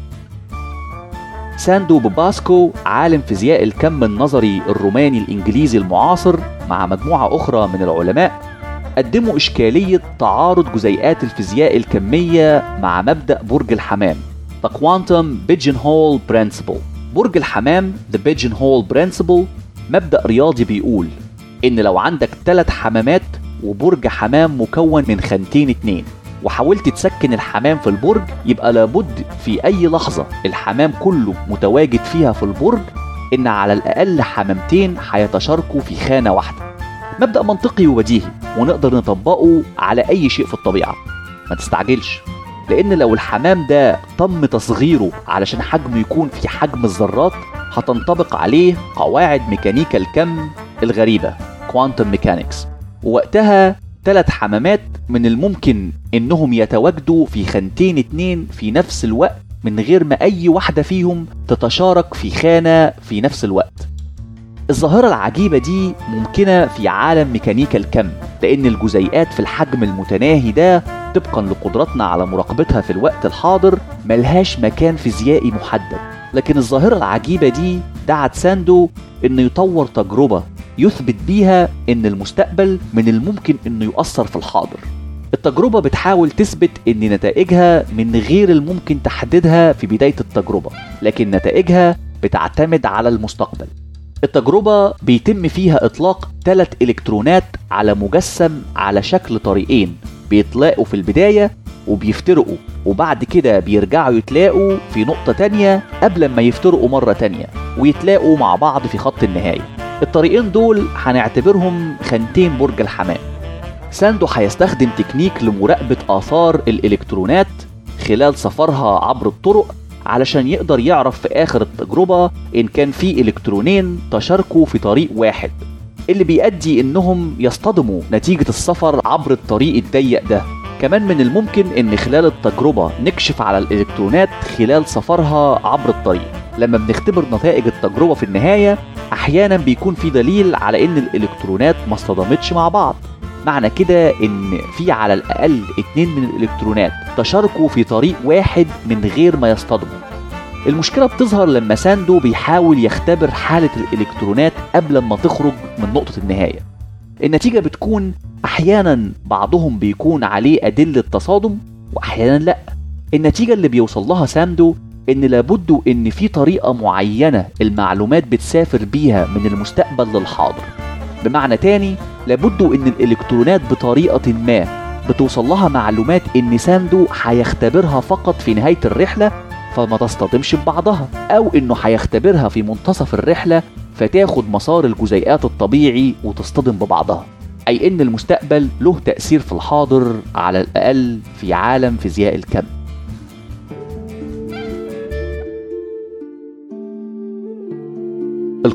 ساندو بوباسكو عالم فيزياء الكم النظري الروماني الانجليزي المعاصر مع مجموعه اخرى من العلماء قدموا اشكاليه تعارض جزيئات الفيزياء الكميه مع مبدا برج الحمام The Quantum Pigeonhole Principle برج الحمام The Pigeonhole Principle مبدأ رياضي بيقول إن لو عندك ثلاث حمامات وبرج حمام مكون من خانتين اتنين وحاولت تسكن الحمام في البرج يبقى لابد في أي لحظة الحمام كله متواجد فيها في البرج إن على الأقل حمامتين هيتشاركوا في خانة واحدة مبدأ منطقي وبديهي ونقدر نطبقه على أي شيء في الطبيعة ما تستعجلش لان لو الحمام ده تم تصغيره علشان حجمه يكون في حجم الذرات هتنطبق عليه قواعد ميكانيكا الكم الغريبة كوانتم ميكانيكس ووقتها ثلاث حمامات من الممكن انهم يتواجدوا في خانتين اتنين في نفس الوقت من غير ما اي واحدة فيهم تتشارك في خانة في نفس الوقت الظاهرة العجيبة دي ممكنة في عالم ميكانيكا الكم لأن الجزيئات في الحجم المتناهي ده طبقا لقدرتنا على مراقبتها في الوقت الحاضر ملهاش مكان فيزيائي محدد لكن الظاهرة العجيبة دي دعت ساندو انه يطور تجربة يثبت بيها ان المستقبل من الممكن انه يؤثر في الحاضر التجربة بتحاول تثبت ان نتائجها من غير الممكن تحديدها في بداية التجربة لكن نتائجها بتعتمد على المستقبل التجربة بيتم فيها إطلاق ثلاث إلكترونات على مجسم على شكل طريقين بيتلاقوا في البداية وبيفترقوا وبعد كده بيرجعوا يتلاقوا في نقطة تانية قبل ما يفترقوا مرة تانية ويتلاقوا مع بعض في خط النهاية الطريقين دول هنعتبرهم خانتين برج الحمام ساندو هيستخدم تكنيك لمراقبة آثار الإلكترونات خلال سفرها عبر الطرق علشان يقدر يعرف في آخر التجربة إن كان في إلكترونين تشاركوا في طريق واحد اللي بيؤدي إنهم يصطدموا نتيجة السفر عبر الطريق الضيق ده كمان من الممكن إن خلال التجربة نكشف على الإلكترونات خلال سفرها عبر الطريق لما بنختبر نتائج التجربة في النهاية أحيانا بيكون في دليل على إن الإلكترونات ما اصطدمتش مع بعض معنى كده ان في على الاقل اتنين من الالكترونات تشاركوا في طريق واحد من غير ما يصطدموا المشكله بتظهر لما ساندو بيحاول يختبر حاله الالكترونات قبل ما تخرج من نقطه النهايه النتيجه بتكون احيانا بعضهم بيكون عليه ادله تصادم واحيانا لا النتيجه اللي بيوصل لها ساندو ان لابد ان في طريقه معينه المعلومات بتسافر بيها من المستقبل للحاضر بمعنى تاني لابد ان الالكترونات بطريقه ما بتوصل لها معلومات ان ساندو هيختبرها فقط في نهايه الرحله فما تصطدمش ببعضها او انه هيختبرها في منتصف الرحله فتاخد مسار الجزيئات الطبيعي وتصطدم ببعضها اي ان المستقبل له تاثير في الحاضر على الاقل في عالم فيزياء الكم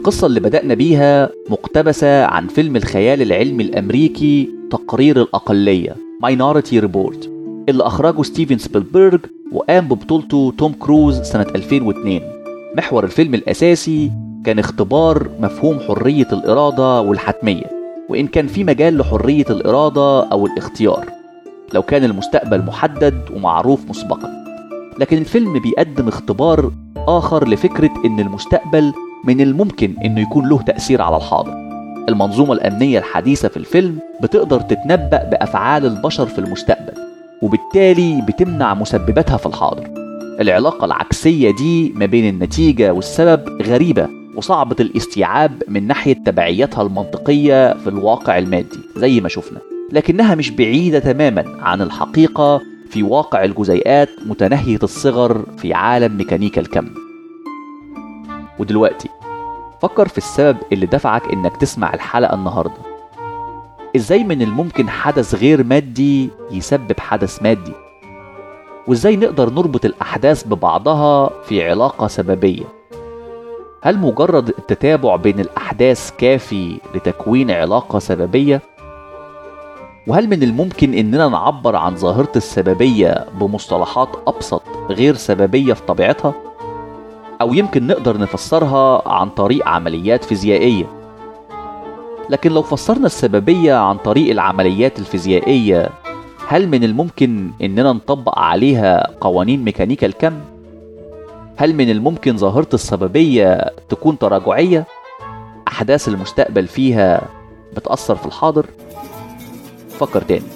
القصة اللي بدأنا بيها مقتبسة عن فيلم الخيال العلمي الأمريكي تقرير الأقلية Minority Report اللي أخرجه ستيفن سبيلبرج وقام ببطولته توم كروز سنة 2002 محور الفيلم الأساسي كان اختبار مفهوم حرية الإرادة والحتمية وإن كان في مجال لحرية الإرادة أو الاختيار لو كان المستقبل محدد ومعروف مسبقا لكن الفيلم بيقدم اختبار آخر لفكرة إن المستقبل من الممكن إنه يكون له تأثير على الحاضر المنظومة الأمنية الحديثة في الفيلم بتقدر تتنبأ بأفعال البشر في المستقبل وبالتالي بتمنع مسبباتها في الحاضر العلاقة العكسية دي ما بين النتيجة والسبب غريبة وصعبة الاستيعاب من ناحية تبعياتها المنطقية في الواقع المادي زي ما شفنا لكنها مش بعيدة تماما عن الحقيقة في واقع الجزيئات متناهية الصغر في عالم ميكانيكا الكم ودلوقتي فكر في السبب اللي دفعك انك تسمع الحلقة النهاردة ازاي من الممكن حدث غير مادي يسبب حدث مادي وازاي نقدر نربط الاحداث ببعضها في علاقة سببية هل مجرد التتابع بين الاحداث كافي لتكوين علاقة سببية وهل من الممكن اننا نعبر عن ظاهرة السببية بمصطلحات ابسط غير سببية في طبيعتها او يمكن نقدر نفسرها عن طريق عمليات فيزيائية لكن لو فسرنا السببية عن طريق العمليات الفيزيائية هل من الممكن اننا نطبق عليها قوانين ميكانيكا الكم هل من الممكن ظاهرة السببية تكون تراجعية احداث المستقبل فيها بتأثر في الحاضر فكر تاني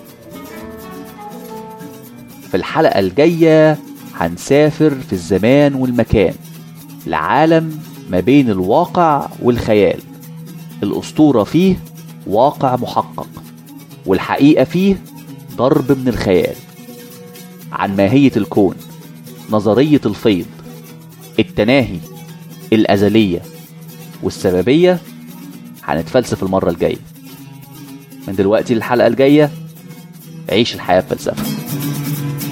في الحلقة الجاية هنسافر في الزمان والمكان لعالم ما بين الواقع والخيال الأسطورة فيه واقع محقق والحقيقة فيه ضرب من الخيال عن ماهية الكون نظرية الفيض التناهي الأزلية والسببية هنتفلسف المرة الجاية من دلوقتي للحلقة الجاية عيش الحياة بفلسفة